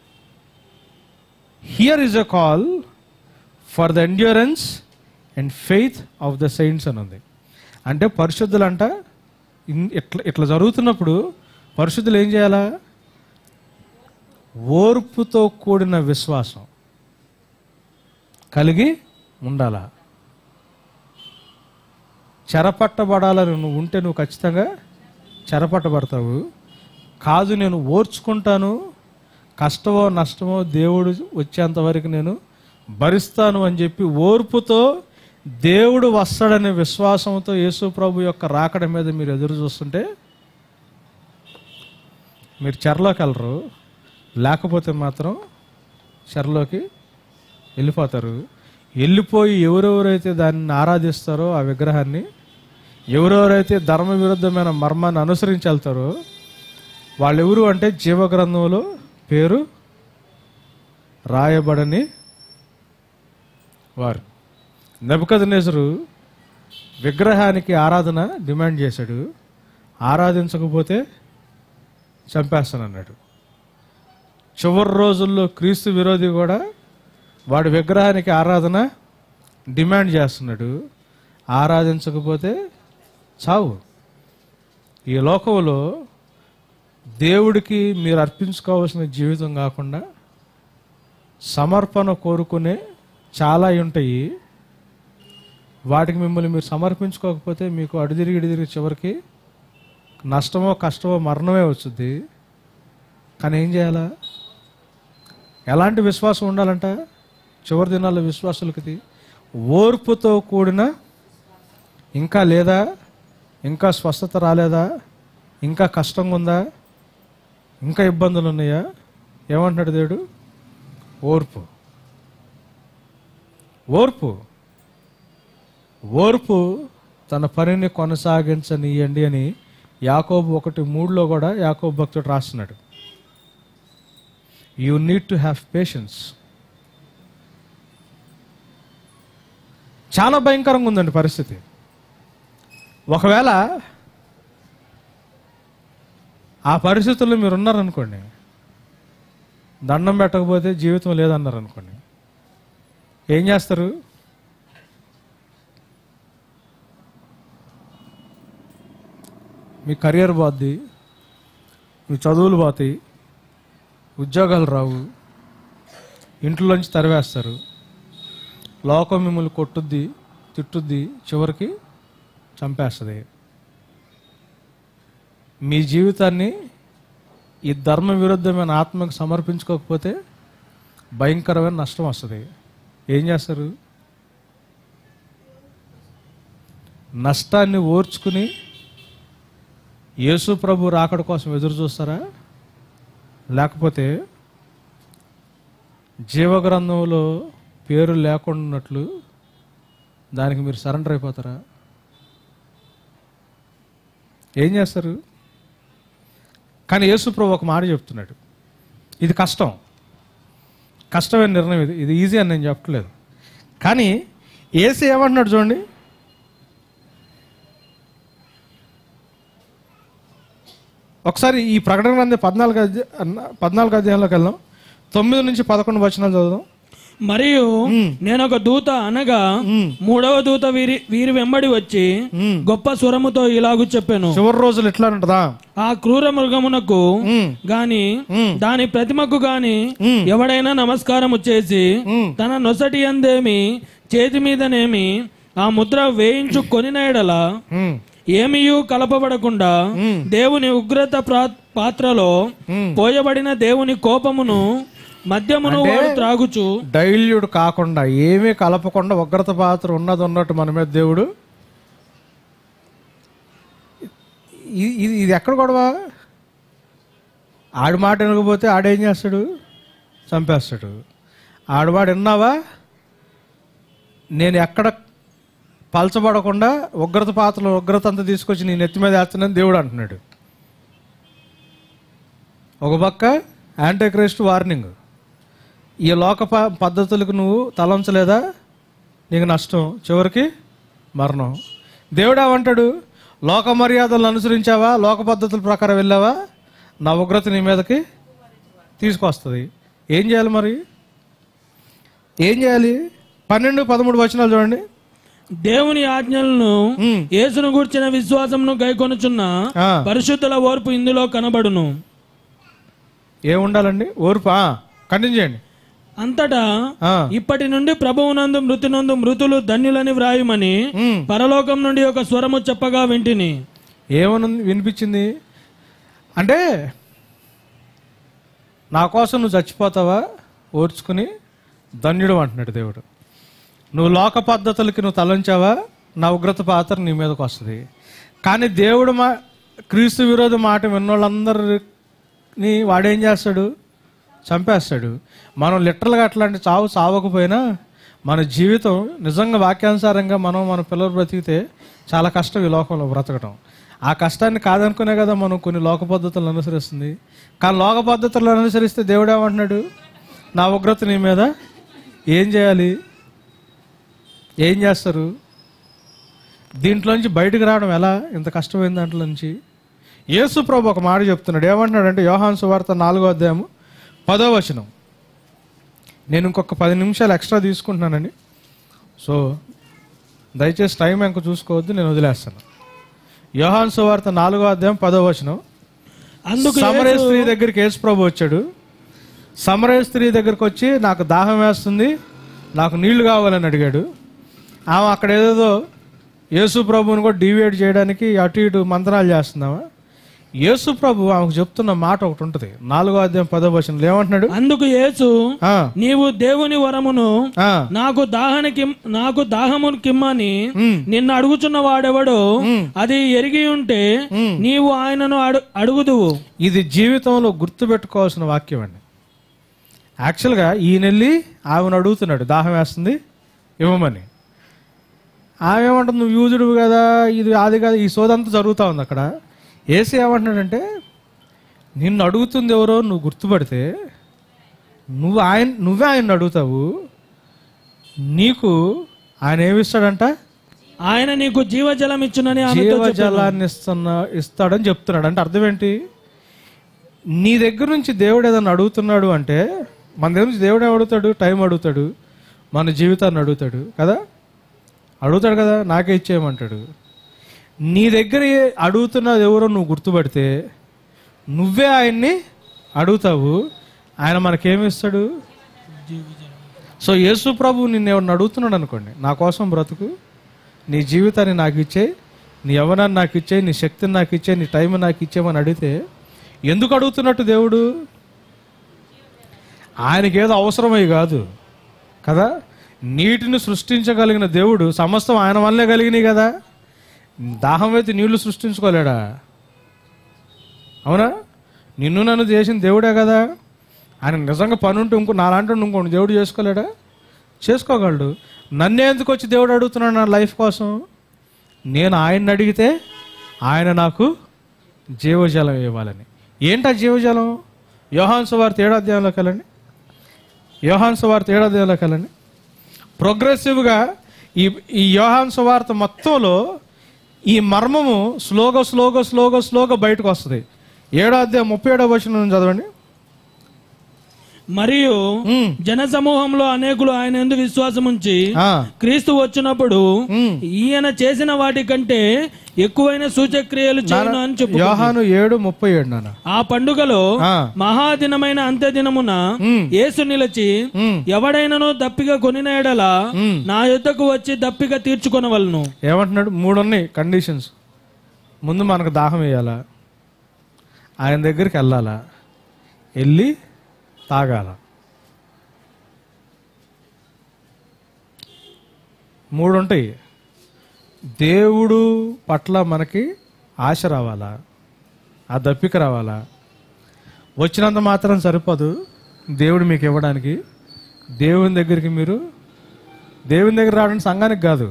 here is a call for the endurance and faith of the saints అని ఉంది అంటే పరిశుద్ధులంట ఇన్- ఇట్లా ఇట్లా జరుగుతున్నప్పుడు పరిశుద్ధులు ఏం చేయాలా ఓర్పుతో కూడిన విశ్వాసం కలిగి ఉండాలా చెరపట్టబడాలని నువ్వు ఉంటే నువ్వు ఖచ్చితంగా చెరపట్టబడతావు కాదు నేను ఓర్చుకుంటాను కష్టమో నష్టమో దేవుడు వచ్చేంత వరకు నేను భరిస్తాను అని చెప్పి ఓర్పుతో దేవుడు వస్తాడనే విశ్వాసంతో యేసు ప్రభు యొక్క రాకడ మీద మీరు ఎదురు చూస్తుంటే మీరు చెరలోకి వెళ్ళరు లేకపోతే మాత్రం చెరలోకి వెళ్ళిపోతారు వెళ్ళిపోయి ఎవరెవరైతే దాన్ని ఆరాధిస్తారో ఆ విగ్రహాన్ని ఎవరెవరైతే ధర్మ విరుద్ధమైన మర్మాన్ని అనుసరించి వెళ్తారో వాళ్ళెవరు అంటే జీవగ్రంథంలో పేరు రాయబడని వారు నెబదనేసరు విగ్రహానికి ఆరాధన డిమాండ్ చేశాడు ఆరాధించకపోతే చంపేస్తానన్నాడు చివరి రోజుల్లో క్రీస్తు విరోధి కూడా వాడి విగ్రహానికి ఆరాధన డిమాండ్ చేస్తున్నాడు ఆరాధించకపోతే చావు ఈ లోకంలో దేవుడికి మీరు అర్పించుకోవాల్సిన జీవితం కాకుండా సమర్పణ కోరుకునే చాలా ఉంటాయి వాటికి మిమ్మల్ని మీరు సమర్పించుకోకపోతే మీకు అడిదిరిగి ఇడిదిరిగి చివరికి నష్టమో కష్టమో మరణమే వచ్చుద్ది కానీ ఏం చేయాలా ఎలాంటి విశ్వాసం ఉండాలంట చివరి దినాల్లో విశ్వాసులకి ఓర్పుతో కూడిన ఇంకా లేదా ఇంకా స్వస్థత రాలేదా ఇంకా కష్టంగా ఉందా ఇంకా ఇబ్బందులు ఉన్నాయా ఏమంటున్నాడు దేవుడు ఓర్పు ఓర్పు ఓర్పు తన పనిని కొనసాగించనియండి అని యాకోబు ఒకటి మూడులో కూడా యాకోబు భక్తుడు రాస్తున్నాడు you need to have patience చాలా భయంకరంగా ఉందండి పరిస్థితి ఒకవేళ ఆ పరిస్థితుల్లో మీరు ఉన్నారనుకోండి దండం పెట్టకపోతే జీవితం లేదన్నారు అనుకోండి ఏం చేస్తారు మీ కెరియర్ పోద్ది మీ చదువులు పోతాయి ఉద్యోగాలు రావు ఇంట్లోంచి తరివేస్తారు లోకం మిమ్మల్ని కొట్టుద్ది తిట్టుద్ది చివరికి చంపేస్తుంది మీ జీవితాన్ని ఈ ధర్మ విరుద్ధమైన ఆత్మకు సమర్పించుకోకపోతే భయంకరమైన నష్టం వస్తుంది ఏం చేస్తారు నష్టాన్ని ఓర్చుకుని యేసు ప్రభు రాకడ కోసం ఎదురు చూస్తారా లేకపోతే జీవగ్రంథంలో పేరు లేకుండా ఉన్నట్లు దానికి మీరు సరెండర్ అయిపోతారా ఏం చేస్తారు కానీ యేసు ప్రభు ఒక మాట చెప్తున్నాడు ఇది కష్టం కష్టమైన నిర్ణయం ఇది ఇది ఈజీ అని నేను చెప్పట్లేదు కానీ ఏసీ ఏమంటున్నాడు చూడండి ఒకసారి ఈ ప్రకటన గ్రంథం పద్నాలుగు అధ్యాయ పద్నాలుగు అధ్యాయంలోకి వెళ్దాం తొమ్మిది నుంచి పదకొండు వచనాలు చదువుదాం మరియు నేను ఒక దూత అనగా మూడవ దూత వీరి వీరి వెంబడి వచ్చి గొప్ప స్వరముతో ఇలాగు చెప్పాను చివరి రోజులు ఎట్లా ఉంటుందా ఆ క్రూర మృగమునకు గాని దాని ప్రతిమకు గాని ఎవడైనా నమస్కారము చేసి తన నొసటి అందేమి చేతి మీదనేమి ఆ ముద్ర వేయించు కొనిన ఎడల ఏమియు కలపబడకుండా దేవుని ఉగ్రత ప్రా- పాత్రలో పోయబడిన దేవుని కోపమును మద్యమును వాడు త్రాగుచు డైల్యూడ్ కాకుండా ఏమీ కలపకుండా ఉగ్రత పాత్ర ఉన్నది ఉన్నట్టు మన మీద దేవుడు ఇది ఇది ఇది ఎక్కడ గొడవ ఆడి మాట వినకపోతే ఆడేం చేస్తాడు చంపేస్తాడు ఆడవాడు విన్నావా నేను ఎక్కడ పలచబడకుండా ఉగ్రత పాత్రలో ఉగ్రత అంతా తీసుకొచ్చి నీ నెత్తి మీద వేస్తున్నాను దేవుడు అంటున్నాడు ఒక పక్క యాంటీక్రైస్ట్ వార్నింగ్ ఈ లోక ప- పద్ధతులకు నువ్వు తలంచలేదా నీకు నష్టం చివరికి మరణం దేవుడు ఏమంటాడు లోక మర్యాదలను అనుసరించావా లోక పద్ధతుల ప్రకారం వెళ్ళావా నా ఉగ్రత నీ మీదకి తీసుకొస్తుంది ఏం చేయాలి మరి ఏం చేయాలి పన్నెండు పదమూడు వచనాలు చూడండి దేవుని ఆజ్ఞలను ఉమ్. యేసును గూర్చిన విశ్వాసమును గైకొనుచున్న ఆ, పరిశుద్ధుల ఓర్పు ఇందులో కనబడును ఏముండాలండి ఓర్పా కంటిన్యూ చేయండి అంతటా ఆ, ఇప్పటి నుండి ప్రభువునందు మృతినందు మృతులు ధన్యులని వ్రాయుమని ఉమ్. పరలోకం నుండి ఒక స్వరము చెప్పగా వింటిని ఏమని వినిపించింది అంటే నా కోసం నువ్వు చచ్చిపోతావా ఓర్చుకుని ధన్యుడు అంటున్నాడు దేవుడు నువ్వు లోక పద్ధతులకి నువ్వు తలంచావా నా ఉగ్రత పాత్ర నీ మీదకి వస్తుంది కానీ దేవుడు మా క్రీస్తు విరోధ మాట విన్నోళ్ళందరినీ వాడేం చేస్తాడు చంపేస్తాడు మనం లిటరల్గా అట్లాంటి చావు చావకపోయినా మన జీవితం నిజంగా వాక్యానుసారంగా మనం మన పిల్లలు బ్రతికితే చాలా కష్టం ఈ లోకంలో బ్రతకడం ఆ కష్టాన్ని కాదనుకునే కదా మనం కొన్ని లోక పద్ధతులను అనుసరిస్తుంది కానీ లోక పద్ధతులను అనుసరిస్తే దేవుడు ఏమంటున్నాడు నా ఉగ్రత నీ మీద ఏం చేయాలి ఏం చేస్తారు దీంట్లోంచి బయటకు రావడం ఎలా ఇంత కష్టమైన దాంట్లో నుంచి యేసు ప్రభు ఒక మాట చెప్తున్నాడు ఏమంటున్నాడంటే యోహాన్ సువార్త నాలుగో అధ్యాయము పదో వచనం నేను ఇంకొక పది నిమిషాలు ఎక్స్ట్రా తీసుకుంటున్నానండి సో దయచేసి టైం ఎంక చూసుకోవద్దు నేను వదిలేస్తాను యోహాన్ సువార్త నాలుగో అధ్యాయం పదో వచనం అందుకు సమరయ స్త్రీ దగ్గరికి యేసు ప్రభు వచ్చాడు సమరయ స్త్రీ దగ్గరికి వచ్చి నాకు దాహం వేస్తుంది నాకు నీళ్లు కావాలని అడిగాడు ఆమె అక్కడ ఏదేదో యేసు ప్రభువుని కూడా డివేట్ చేయడానికి అటు ఇటు మంత్రాలు చేస్తున్నావా యేసు ప్రభు ఆమెకు చెప్తున్న మాట ఒకటి ఉంటుంది నాలుగో అధ్యాయం పదో వచనంలో ఏమంటున్నాడు అందుకు యేసు ఆ, నీవు దేవుని వరమును ఆ, నాకు దాహానికి నాకు దాహమును కిమ్మని ఉమ్, నిన్ను అడుగుచున్న వాడెవడో అది ఎరిగి ఉంటే నీవు ఆయనను అడు అడుగుదువు ఇది జీవితంలో గుర్తుపెట్టుకోవాల్సిన వాక్యం అండి యాక్చువల్గా ఈయనెళ్ళి ఆమెను అడుగుతున్నాడు దాహం వేస్తుంది ఇవ్వమని ఆమె ఏమంటుంది నువ్వు యూజుడు కదా ఇది అది కాదు ఈ సోదంతా జరుగుతూ ఉంది అక్కడ ఏసీ ఏమంటున్నాడంటే నిన్ను అడుగుతుంది ఎవరో నువ్వు గుర్తుపడితే నువ్వు ఆయన నువ్వే ఆయన్ని అడుగుతావు నీకు ఆయన ఏమిస్తాడంట ఆయన నీకు జీవజలం ఇచ్చునని ఆమెతో చెప్పాను. జీవజలాన్ని ఇస్తున్న ఇస్తాడని చెప్తున్నాడు అంటే అర్థం ఏంటి నీ దగ్గర నుంచి దేవుడు ఏదైనా అడుగుతున్నాడు అంటే మన దగ్గర నుంచి దేవుడు ఏం అడుగుతాడు టైం అడుగుతాడు మన జీవితాన్ని అడుగుతాడు కదా అడుగుతాడు కదా నాకే ఇచ్చేయమంటాడు నీ దగ్గర ఏ- అడుగుతున్నది ఎవరో నువ్వు గుర్తుపడితే నువ్వే ఆయన్ని అడుగుతావు ఆయన మనకేమి ఇస్తాడు సో యేసు ప్రభు నిన్ను ఎవరిని అడుగుతున్నాడు అనుకోండి నా కోసం బ్రతుకు నీ జీవితాన్ని నాకు ఇచ్చే నీ యవనాన్ని నాకు ఇచ్చే నీ శక్తిని నాకు ఇచ్చే నీ టైం నాకు ఇచ్చేమని అడిగితే ఎందుకు అడుగుతున్నట్టు దేవుడు ఆయనకేదో అవసరమై కాదు కదా నీటిని సృష్టించగలిగిన దేవుడు సమస్తం ఆయన వల్లే కలిగినాయి కదా దాహం అయితే నీళ్లు సృష్టించుకోలేడా అవునా నిన్ను నన్ను చేసిన దేవుడే కదా ఆయన నిజంగా పని ఉంటే ఇంకో నాలాంటి ఇంకోటి దేవుడు చేసుకోలేడా చేసుకోగలడు నన్నే ఎందుకు వచ్చి దేవుడు అడుగుతున్నాడు నా లైఫ్ కోసం నేను ఆయన్ని అడిగితే ఆయన నాకు జీవజలం ఇవ్వాలని ఏంటి ఆ జీవజలం యోహాన్ సువార్త ఏడో అధ్యాయంలోకి వెళ్ళండి యోహాన్ సువార్త ఏడో అధ్యాయంలోకి వెళ్ళండి ప్రోగ్రెసివ్గా ఈ ఈ యోహాన్ సువార్త మొత్తంలో ఈ మర్మము స్లోగా స్లోగా స్లోగా స్లోగా బయటకు వస్తుంది ఏడో అధ్యాయం ముప్పై ఏడో వచనం నుంచి చదవండి మరియు ఉమ్, జన సమూహంలో అనేకులు ఆయన ఎందు విశ్వాసం ఉంచి ఆ, క్రీస్తు వచ్చినప్పుడు ఉమ్. ఈయన చేసిన వాటి కంటే ఎక్కువైన సూచక్రియలు చేయను అని చెప్పు యోహాను ఏడు ముప్పై ఏడు నాన్న ఆ పండుగలో ఆ, మహాదినమైన అంత్యదినమున ఉమ్, యేసు నిలిచి ఉమ్, ఎవడైనను దప్పిక కొనిన ఎడల ఉమ్. నా యుద్ధకు వచ్చి దప్పిక తీర్చుకొనవలను ఏమంటున్నాడు మూడు ఉన్నాయి కండిషన్స్ ముందు మనకు దాహం వేయాలా ఆయన దగ్గరికి వెళ్ళాలా వెళ్ళి తాగాల మూడు ఉంటాయి దేవుడు పట్ల మనకి ఆశ రావాలా ఆ దప్పిక రావాలా వచ్చినంత మాత్రం సరిపోదు దేవుడు మీకు ఇవ్వడానికి దేవుని దగ్గరికి మీరు దేవుని దగ్గర రావడానికి సంఘానికి కాదు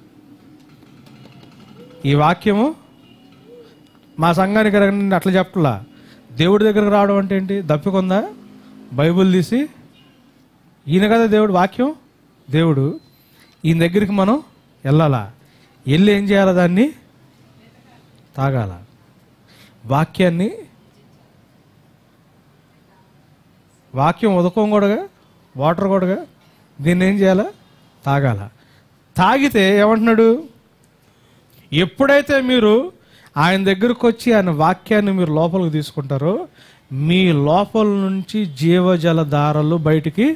ఈ వాక్యము మా సంఘానికి రండి అట్లా చెప్పలా దేవుడి దగ్గరకు రావడం అంటే ఏంటి దప్పికొందా బైబిల్ తీసి ఈయన కదా దేవుడు వాక్యం దేవుడు ఈయన దగ్గరికి మనం వెళ్ళాలా వెళ్ళి ఏం చేయాలి దాన్ని తాగాల వాక్యాన్ని వాక్యం ఉదకం కూడగా వాటర్ కూడగా దీన్ని ఏం చేయాలా తాగాల తాగితే ఏమంటున్నాడు ఎప్పుడైతే మీరు ఆయన దగ్గరకు వచ్చి ఆయన వాక్యాన్ని మీరు లోపలికి తీసుకుంటారో మీ లోపల నుంచి జీవజల ధారలు బయటికి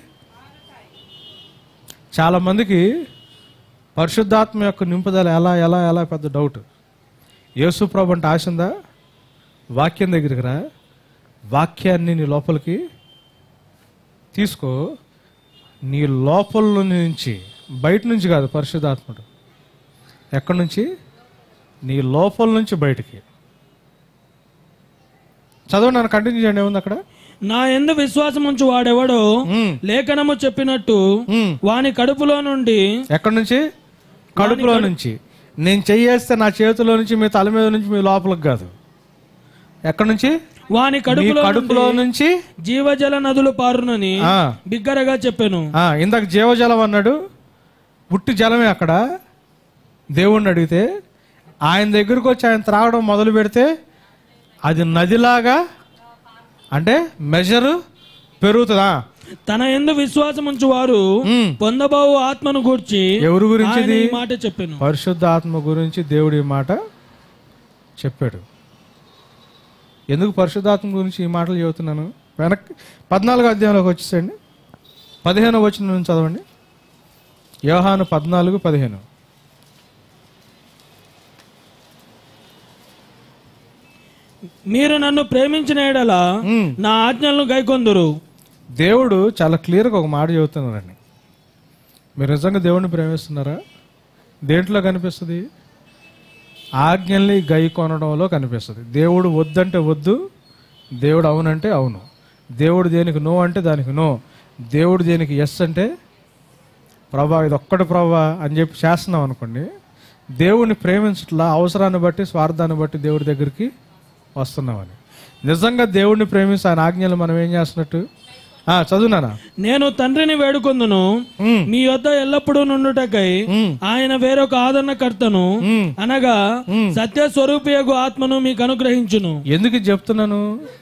చాలా మందికి పరిశుద్ధాత్మ యొక్క నింపుదల ఎలా ఎలా ఎలా పెద్ద డౌట్ యేసు ప్రభు అంటే ఆశ ఉందా వాక్యం దగ్గరికి రా వాక్యాన్ని నీ లోపలికి తీసుకో నీ లోపల నుంచి బయట నుంచి కాదు పరిశుద్ధాత్ముడు ఎక్కడి నుంచి నీ లోపల నుంచి బయటికి చదవండి నన్ను కంటిన్యూ చేయండి ఏముంది అక్కడ నా ఎందు విశ్వాసం ఉంచు వాడెవడో ఉమ్, లేఖనము చెప్పినట్టు ఉమ్. వాని కడుపులో నుండి ఎక్కడి నుంచి కడుపులో నుంచి నేను చెయ్యేస్తే నా చేతిలో నుంచి మీ తల మీద నుంచి మీ లోపలికి కాదు ఎక్కడి నుంచి వాని మీ కడుపులో కడుపులో నుంచి జీవజల నదులు పారునని ఆ, బిగ్గరగా చెప్పాను ఆ, ఇందాక జీవజలం అన్నాడు పుట్టి జలమే అక్కడ దేవుణ్ణి అడిగితే ఆయన దగ్గరకు వచ్చి ఆయన త్రాగడం మొదలు పెడితే అది నదిలాగా అంటే మెజర్ పెరుగుతుందా తన ఎందు విశ్వాసం ఉంచు వారు ఉమ్. పొందబోవు ఆత్మను గూర్చి ఎవరి గురించి ఆయన ఇది? ఈ మాట చెప్పాను పరిశుద్ధ ఆత్మ గురించి దేవుడు ఈ మాట చెప్పాడు ఎందుకు పరిశుద్ధాత్మ గురించి ఈ మాటలు చెబుతున్నాను వెనక్కి పద్నాలుగు అధ్యాయంలోకి వచ్చేసండి పదిహేను వచ్చిన నుంచి చదవండి యోహాను పద్నాలుగు పదిహేను మీరు నన్ను ప్రేమించిన ఎడల ఉమ్. నా ఆజ్ఞలను గైకొందురు దేవుడు చాలా క్లియర్గా ఒక మాట చెబుతున్నారండి మీరు నిజంగా దేవుడిని ప్రేమిస్తున్నారా దేంట్లో కనిపిస్తుంది ఆజ్ఞల్ని గై కొనడంలో కనిపిస్తుంది దేవుడు వద్దంటే వద్దు దేవుడు అవునంటే అవును దేవుడు దేనికి నో అంటే దానికి నో దేవుడు దేనికి ఎస్ అంటే ప్రభా ఇది ఒక్కటి ప్రభా అని చెప్పి చేస్తున్నాం అనుకోండి దేవుడిని ప్రేమించట్లా అవసరాన్ని బట్టి స్వార్థాన్ని బట్టి దేవుడి దగ్గరికి వస్తున్నామని నిజంగా దేవుడిని ప్రేమిస్తే ఆయన ఆజ్ఞలు మనం ఏం చేస్తున్నట్టు ఆ, చదువునానా నేను తండ్రిని వేడుకొందును ఉమ్, మీ యొద్ద ఎల్లప్పుడూ నుండుటకై ఉమ్, ఆయన వేరొక ఆదరణకర్తను ఉమ్. అనగా సత్య స్వరూపియగు ఆత్మను మీకు అనుగ్రహించును ఎందుకు ఇది చెప్తున్నాను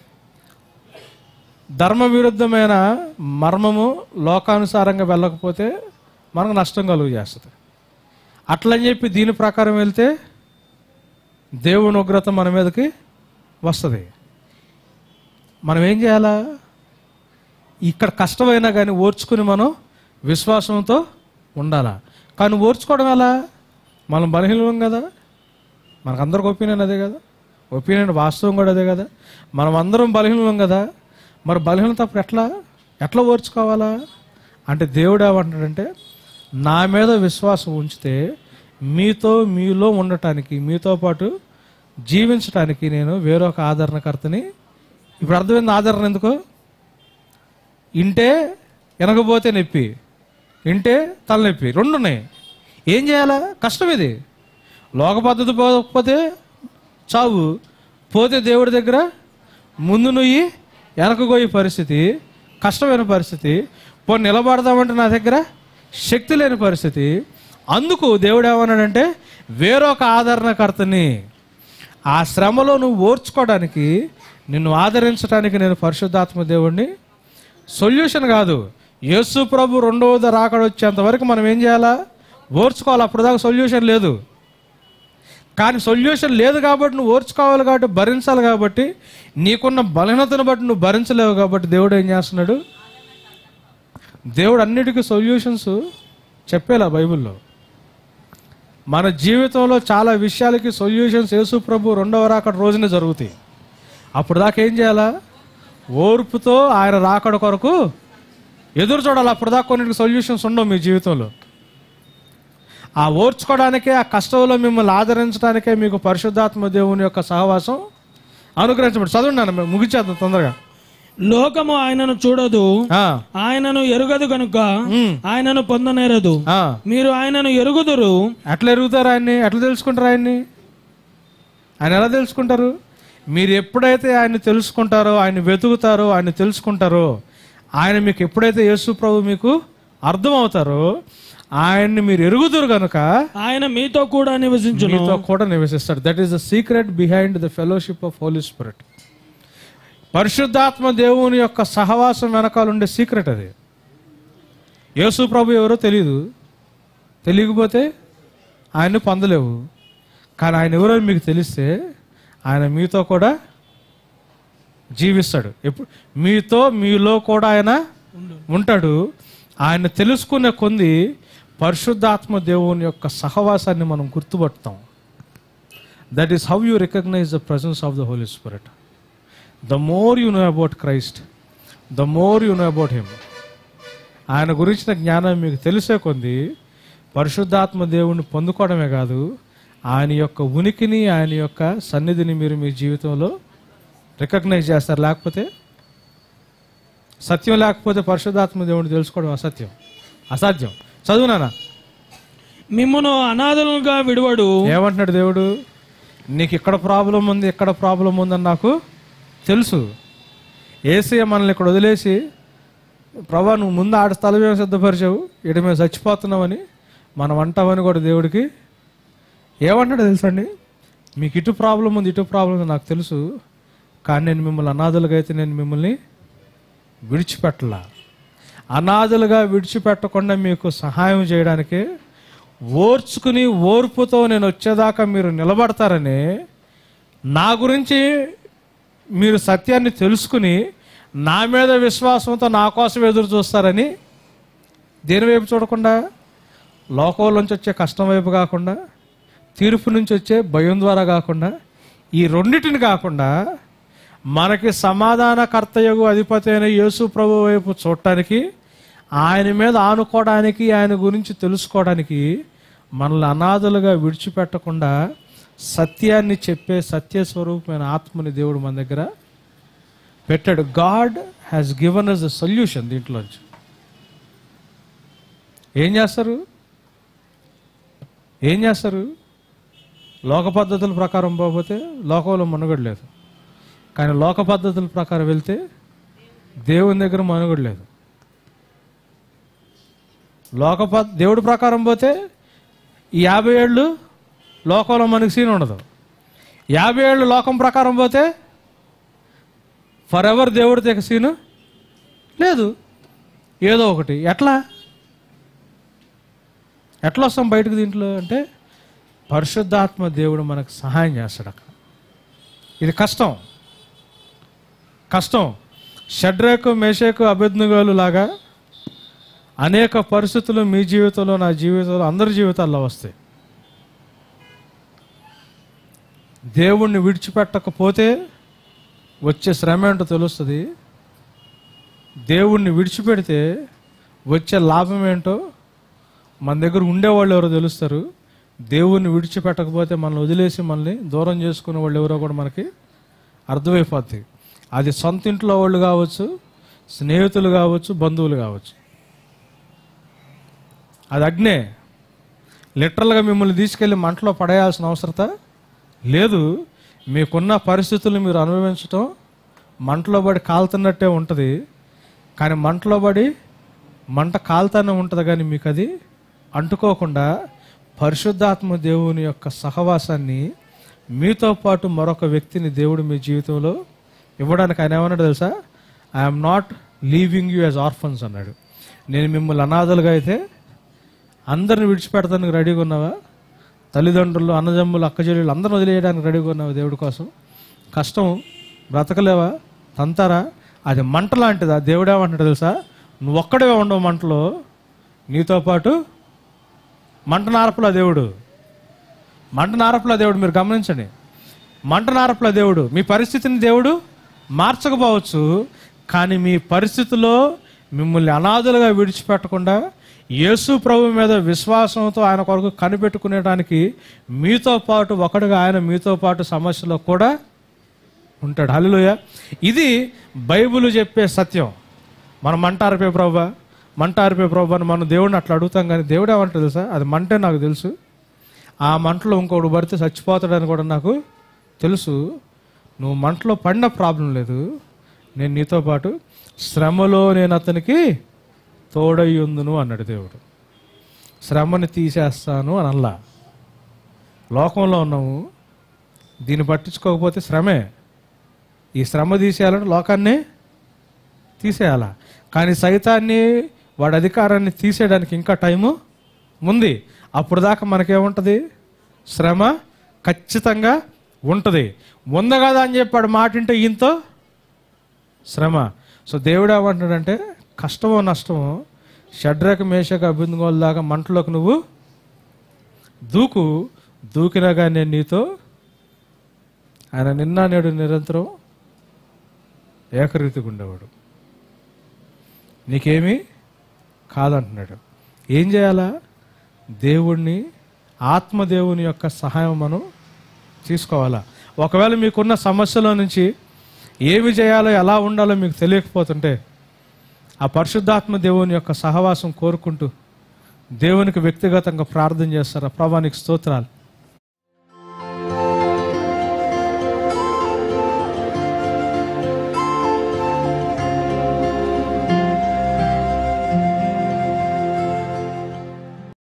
ధర్మ విరుద్ధమైన మర్మము లోకానుసారంగా వెళ్ళకపోతే మనకు నష్టం కలుగు చేస్తుంది అట్లని చెప్పి దీని ప్రకారం వెళ్తే దేవుని ఉగ్రత మన మీదకి వస్తుంది మనం ఏం చేయాలా ఇక్కడ కష్టమైనా కానీ ఓర్చుకుని మనం విశ్వాసంతో ఉండాలా కానీ ఓర్చుకోవడం ఎలా మనం బలహీనం కదా మనకందరికి ఒపీనియన్ అదే కదా ఒపీనియన్ వాస్తవం కూడా అదే కదా మనం అందరం బలహీనం కదా మరి బలహీనత అప్పుడు ఎట్లా ఎట్లా ఓర్చుకోవాలా అంటే దేవుడు ఏమంటాడంటే నా మీద విశ్వాసం ఉంచితే మీతో మీలో ఉండటానికి మీతో పాటు జీవించటానికి నేను వేరొక ఆదరణకర్తని ఇప్పుడు అర్థమైంది ఆదరణ ఎందుకు ఇంటే వెనకపోతే నొప్పి ఇంటే తలనొప్పి రెండు ఉన్నాయి ఏం చేయాలా కష్టం ఇది లోక పద్ధతి పోకపోతే చావు పోతే దేవుడి దగ్గర ముందు నుయ్యి వెనకపోయే పరిస్థితి కష్టమైన పరిస్థితి పోనీ నిలబడదామంటే నా దగ్గర శక్తి లేని పరిస్థితి అందుకు దేవుడు ఏమన్నాడంటే వేరొక ఆదరణకర్తని ఆ శ్రమలో నువ్వు ఓర్చుకోవడానికి నిన్ను ఆదరించడానికి నేను పరిశుద్ధాత్మ దేవుణ్ణి సొల్యూషన్ కాదు యేసు ప్రభు రెండవది రాకడ వచ్చేంత వరకు మనం ఏం చేయాలా ఓర్చుకోవాలి అప్పుడు దాకా సొల్యూషన్ లేదు కానీ సొల్యూషన్ లేదు కాబట్టి నువ్వు ఓర్చుకోవాలి కాబట్టి భరించాలి కాబట్టి నీకున్న బలహీనతను బట్టి నువ్వు భరించలేవు కాబట్టి దేవుడు ఏం చేస్తున్నాడు దేవుడు అన్నిటికీ సొల్యూషన్స్ చెప్పేలా బైబిల్లో మన జీవితంలో చాలా విషయాలకి సొల్యూషన్స్ యేసు ప్రభు రెండవ రాకడ రోజునే జరుగుతాయి అప్పుడు దాకా ఏం చేయాలా ఓర్పుతో ఆయన రాకడ కొరకు ఎదురు చూడాలి అప్పుడు దాకా కొన్నిటికి సొల్యూషన్స్ ఉండవు మీ జీవితంలో ఆ ఓర్చుకోవడానికే ఆ కష్టంలో మిమ్మల్ని ఆదరించడానికే మీకు పరిశుద్ధాత్మ దేవుని యొక్క సహవాసం అనుగ్రహించబడి చదవండి నాన్న ముగించేద్దాం తొందరగా లోకము ఆయనను చూడదు ఆ, ఆయనను ఎరుగదు కనుక ఉమ్, ఆయనను పొందనేరదు ఆ. మీరు ఆయనను ఎరుగుదురు ఎట్లా ఎరుగుతారు ఆయన్ని ఎట్లా తెలుసుకుంటారు ఆయన్ని ఆయన ఎలా తెలుసుకుంటారు మీరు ఎప్పుడైతే ఆయన్ని తెలుసుకుంటారో ఆయన వెతుకుతారో ఆయన తెలుసుకుంటారో ఆయన మీకు ఎప్పుడైతే యేసు ప్రభు మీకు అర్థం అవుతారో ఆయన్ని మీరు ఎరుగుదురు కనుక ఆయన మీతో కూడా నివసించును మీతో కూడా నివసిస్తాడు that is the secret behind the fellowship of Holy Spirit పరిశుద్ధాత్మ దేవుని యొక్క సహవాసం వెనకాల ఉండే సీక్రెట్ అది యేసు ప్రభు ఎవరో తెలియదు తెలియకపోతే ఆయన్ని పొందలేవు కానీ ఆయన ఎవరో మీకు తెలిస్తే ఆయన మీతో కూడా జీవిస్తాడు ఎప్పుడు మీతో మీలో కూడా ఆయన ఉంటాడు ఆయన తెలుసుకునే కొంది పరిశుద్ధాత్మ దేవుని యొక్క సహవాసాన్ని మనం గుర్తుపడతాం that is how you recognise the presence of the Holy Spirit the more you know about Christ the more you know about him ఆయన గురించిన జ్ఞానం మీకు తెలిసే కొంది పరిశుద్ధాత్మ దేవుణ్ణి పొందుకోవడమే కాదు ఆయన యొక్క ఉనికిని ఆయన యొక్క సన్నిధిని మీరు మీ జీవితంలో రికగ్నైజ్ చేస్తారు లేకపోతే సత్యం లేకపోతే పరిశుద్ధాత్మ దేవుడిని తెలుసుకోవడం అసత్యం అసాధ్యం చదువునానా మిమ్మును అనాథలుగా విడువడు ఏమంటున్నాడు దేవుడు నీకు ఇక్కడ ప్రాబ్లం ఉంది ఇక్కడ ప్రాబ్లం ఉందని నాకు తెలుసు ఏసీ మనల్ని ఇక్కడ వదిలేసి ప్రభా నువ్వు ముందు ఆడ స్థలం ఏమో సిద్ధపరిచావు ఇటు మేము చచ్చిపోతున్నామని మనం అంటామని కూడా దేవుడికి ఏమంటాడు తెలుసండి మీకు ఇటు ప్రాబ్లం ఉంది ఇటు ప్రాబ్లం ఉంది నాకు తెలుసు కానీ నేను మిమ్మల్ని అనాథలుగా అయితే నేను మిమ్మల్ని విడిచిపెట్టలా అనాథలుగా విడిచిపెట్టకుండా మీకు సహాయం చేయడానికి ఓర్చుకుని ఓర్పుతో నేను వచ్చేదాకా మీరు నిలబడతారని నా గురించి మీరు సత్యాన్ని తెలుసుకుని నా మీద విశ్వాసంతో నా కోసం ఎదురు చూస్తారని దేని వైపు చూడకుండా లోకంలోంచి వచ్చే కష్టం వైపు కాకుండా తీర్పు నుంచి వచ్చే భయం ద్వారా కాకుండా ఈ రెండిటిని కాకుండా మనకి సమాధానకర్తయగు అధిపతి అయిన యేసు ప్రభు వైపు చూడటానికి ఆయన మీద ఆనుకోవడానికి ఆయన గురించి తెలుసుకోవడానికి మనల్ని అనాథలుగా విడిచిపెట్టకుండా సత్యాన్ని చెప్పే సత్యస్వరూపమైన ఆత్మని దేవుడు మన దగ్గర పెట్టాడు God has given us a solution దీంట్లోంచి ఏం చేస్తారు ఏం చేస్తారు లోక పద్ధతుల ప్రకారం పోకపోతే లోకంలో మనుగడ లేదు కానీ లోక పద్ధతుల ప్రకారం వెళ్తే దేవుని దగ్గర మనుగడ లేదు లోక పద్ దేవుడి ప్రకారం పోతే ఈ యాభై ఏళ్ళు లోకంలో మనకి సీన్ ఉండదు యాభై ఏళ్ళు లోకం ప్రకారం పోతే ఫర్ ఎవర్ దేవుడితో ఇక సీను లేదు ఏదో ఒకటి ఎట్లా ఎట్లా వస్తాం బయటకు దీంట్లో అంటే పరిశుద్ధాత్మ దేవుడు మనకు సహాయం చేస్తాడు అక్కడ ఇది కష్టం కష్టం షడ్రేకు మేషేకు అభిజ్ఞగాలు లాగా అనేక పరిస్థితులు మీ జీవితంలో నా జీవితంలో అందరి జీవితాల్లో వస్తాయి దేవుణ్ణి విడిచిపెట్టకపోతే వచ్చే శ్రమ ఏంటో తెలుస్తుంది దేవుణ్ణి విడిచిపెడితే వచ్చే లాభం ఏంటో మన దగ్గర ఉండేవాళ్ళు ఎవరో తెలుస్తారు దేవుణ్ణి విడిచిపెట్టకపోతే మనల్ని వదిలేసి మనల్ని దూరం చేసుకునే వాళ్ళు ఎవరో కూడా మనకి అర్థమైపోద్ది అది సొంత ఇంట్లో వాళ్ళు కావచ్చు స్నేహితులు కావచ్చు బంధువులు కావచ్చు అది అగ్నే లిటరల్గా మిమ్మల్ని తీసుకెళ్ళి మంటలో పడేయాల్సిన అవసరత లేదు మీకున్న పరిస్థితులు మీరు అనుభవించటం మంటలో పడి కాలుతున్నట్టే ఉంటుంది కానీ మంటలో పడి మంట కాలుతానే ఉంటుంది కానీ మీకు అది అంటుకోకుండా పరిశుద్ధాత్మ దేవుని యొక్క సహవాసాన్ని మీతో పాటు మరొక వ్యక్తిని దేవుడు మీ జీవితంలో ఇవ్వడానికి ఆయన ఏమన్నాడు తెలుసా I'm not leaving you as orphans అన్నాడు నేను మిమ్మల్ని అనాథలుగా అయితే అందరిని విడిచిపెడతానికి రెడీగా ఉన్నావా తల్లిదండ్రులు అన్నదమ్ములు అక్కచెల్లెలు అందరిని వదిలేయడానికి రెడీగా ఉన్నావా దేవుడి కోసం కష్టం బ్రతకలేవా తంతారా అది మంట లాంటిదా దేవుడు ఏమంటాడు తెలుసా నువ్వు ఒక్కడే ఉండవు మంటలో నీతో పాటు మంట నారపుల దేవుడు మంట నారపుల దేవుడు మీరు గమనించండి మంట నారపుల దేవుడు మీ పరిస్థితిని దేవుడు మార్చకపోవచ్చు కానీ మీ పరిస్థితిలో మిమ్మల్ని అనాథలుగా విడిచిపెట్టకుండా యేసు ప్రభు మీద విశ్వాసంతో ఆయన కొరకు కనిపెట్టుకునేటానికి మీతో పాటు ఒకడుగా ఆయన మీతో పాటు సమస్యలో కూడా ఉంటాడు హల్లెలూయా ఇది బైబిల్ చెప్పే సత్యం మనం మంట ఆరిపే ప్రభా మంట ఆరిపే ప్రభా అని మనం దేవుడిని అట్లా అడుగుతాం కానీ దేవుడు ఏమంటాడు తెలుసా అది మంటే నాకు తెలుసు ఆ మంటలో ఇంకొకడు పడితే చచ్చిపోతాడని కూడా నాకు తెలుసు నువ్వు మంటలో పడిన ప్రాబ్లం లేదు నేను నీతో పాటు శ్రమలో నేను అతనికి తోడై ఉందును అన్నాడు దేవుడు శ్రమని తీసేస్తాను అని అల్లా లోకంలో ఉన్నాము దీన్ని పట్టించుకోకపోతే శ్రమే ఈ శ్రమ తీసేయాలంటే లోకాన్ని తీసేయాలా కానీ సైతాన్ని వాడి అధికారాన్ని తీసేయడానికి ఇంకా టైము ఉంది అప్పుడు దాకా మనకేముంటుంది శ్రమ ఖచ్చితంగా ఉంటుంది ఉంది కదా అని చెప్పాడు మాట వింటే ఈయంతో శ్రమ సో దేవుడు ఏమంటాడంటే కష్టమో నష్టమో షడ్రక మేషక అభిందుగోల దాకా మంటలోకి నువ్వు దూకు దూకినాగా నేను నీతో ఆయన నిన్న నేడు నిరంతరం ఏకరీతిగా ఉండేవాడు నీకేమీ కాదంటున్నాడు ఏం చేయాలా దేవుణ్ణి ఆత్మదేవుని యొక్క సహాయం మనం తీసుకోవాలా ఒకవేళ మీకున్న సమస్యలో నుంచి ఏమి చేయాలో ఎలా ఉండాలో మీకు తెలియకపోతుంటే ఆ పరిశుద్ధాత్మ దేవుని యొక్క సహవాసం కోరుకుంటూ దేవునికి వ్యక్తిగతంగా ప్రార్థన చేస్తారా ప్రభానికి స్తోత్రాలు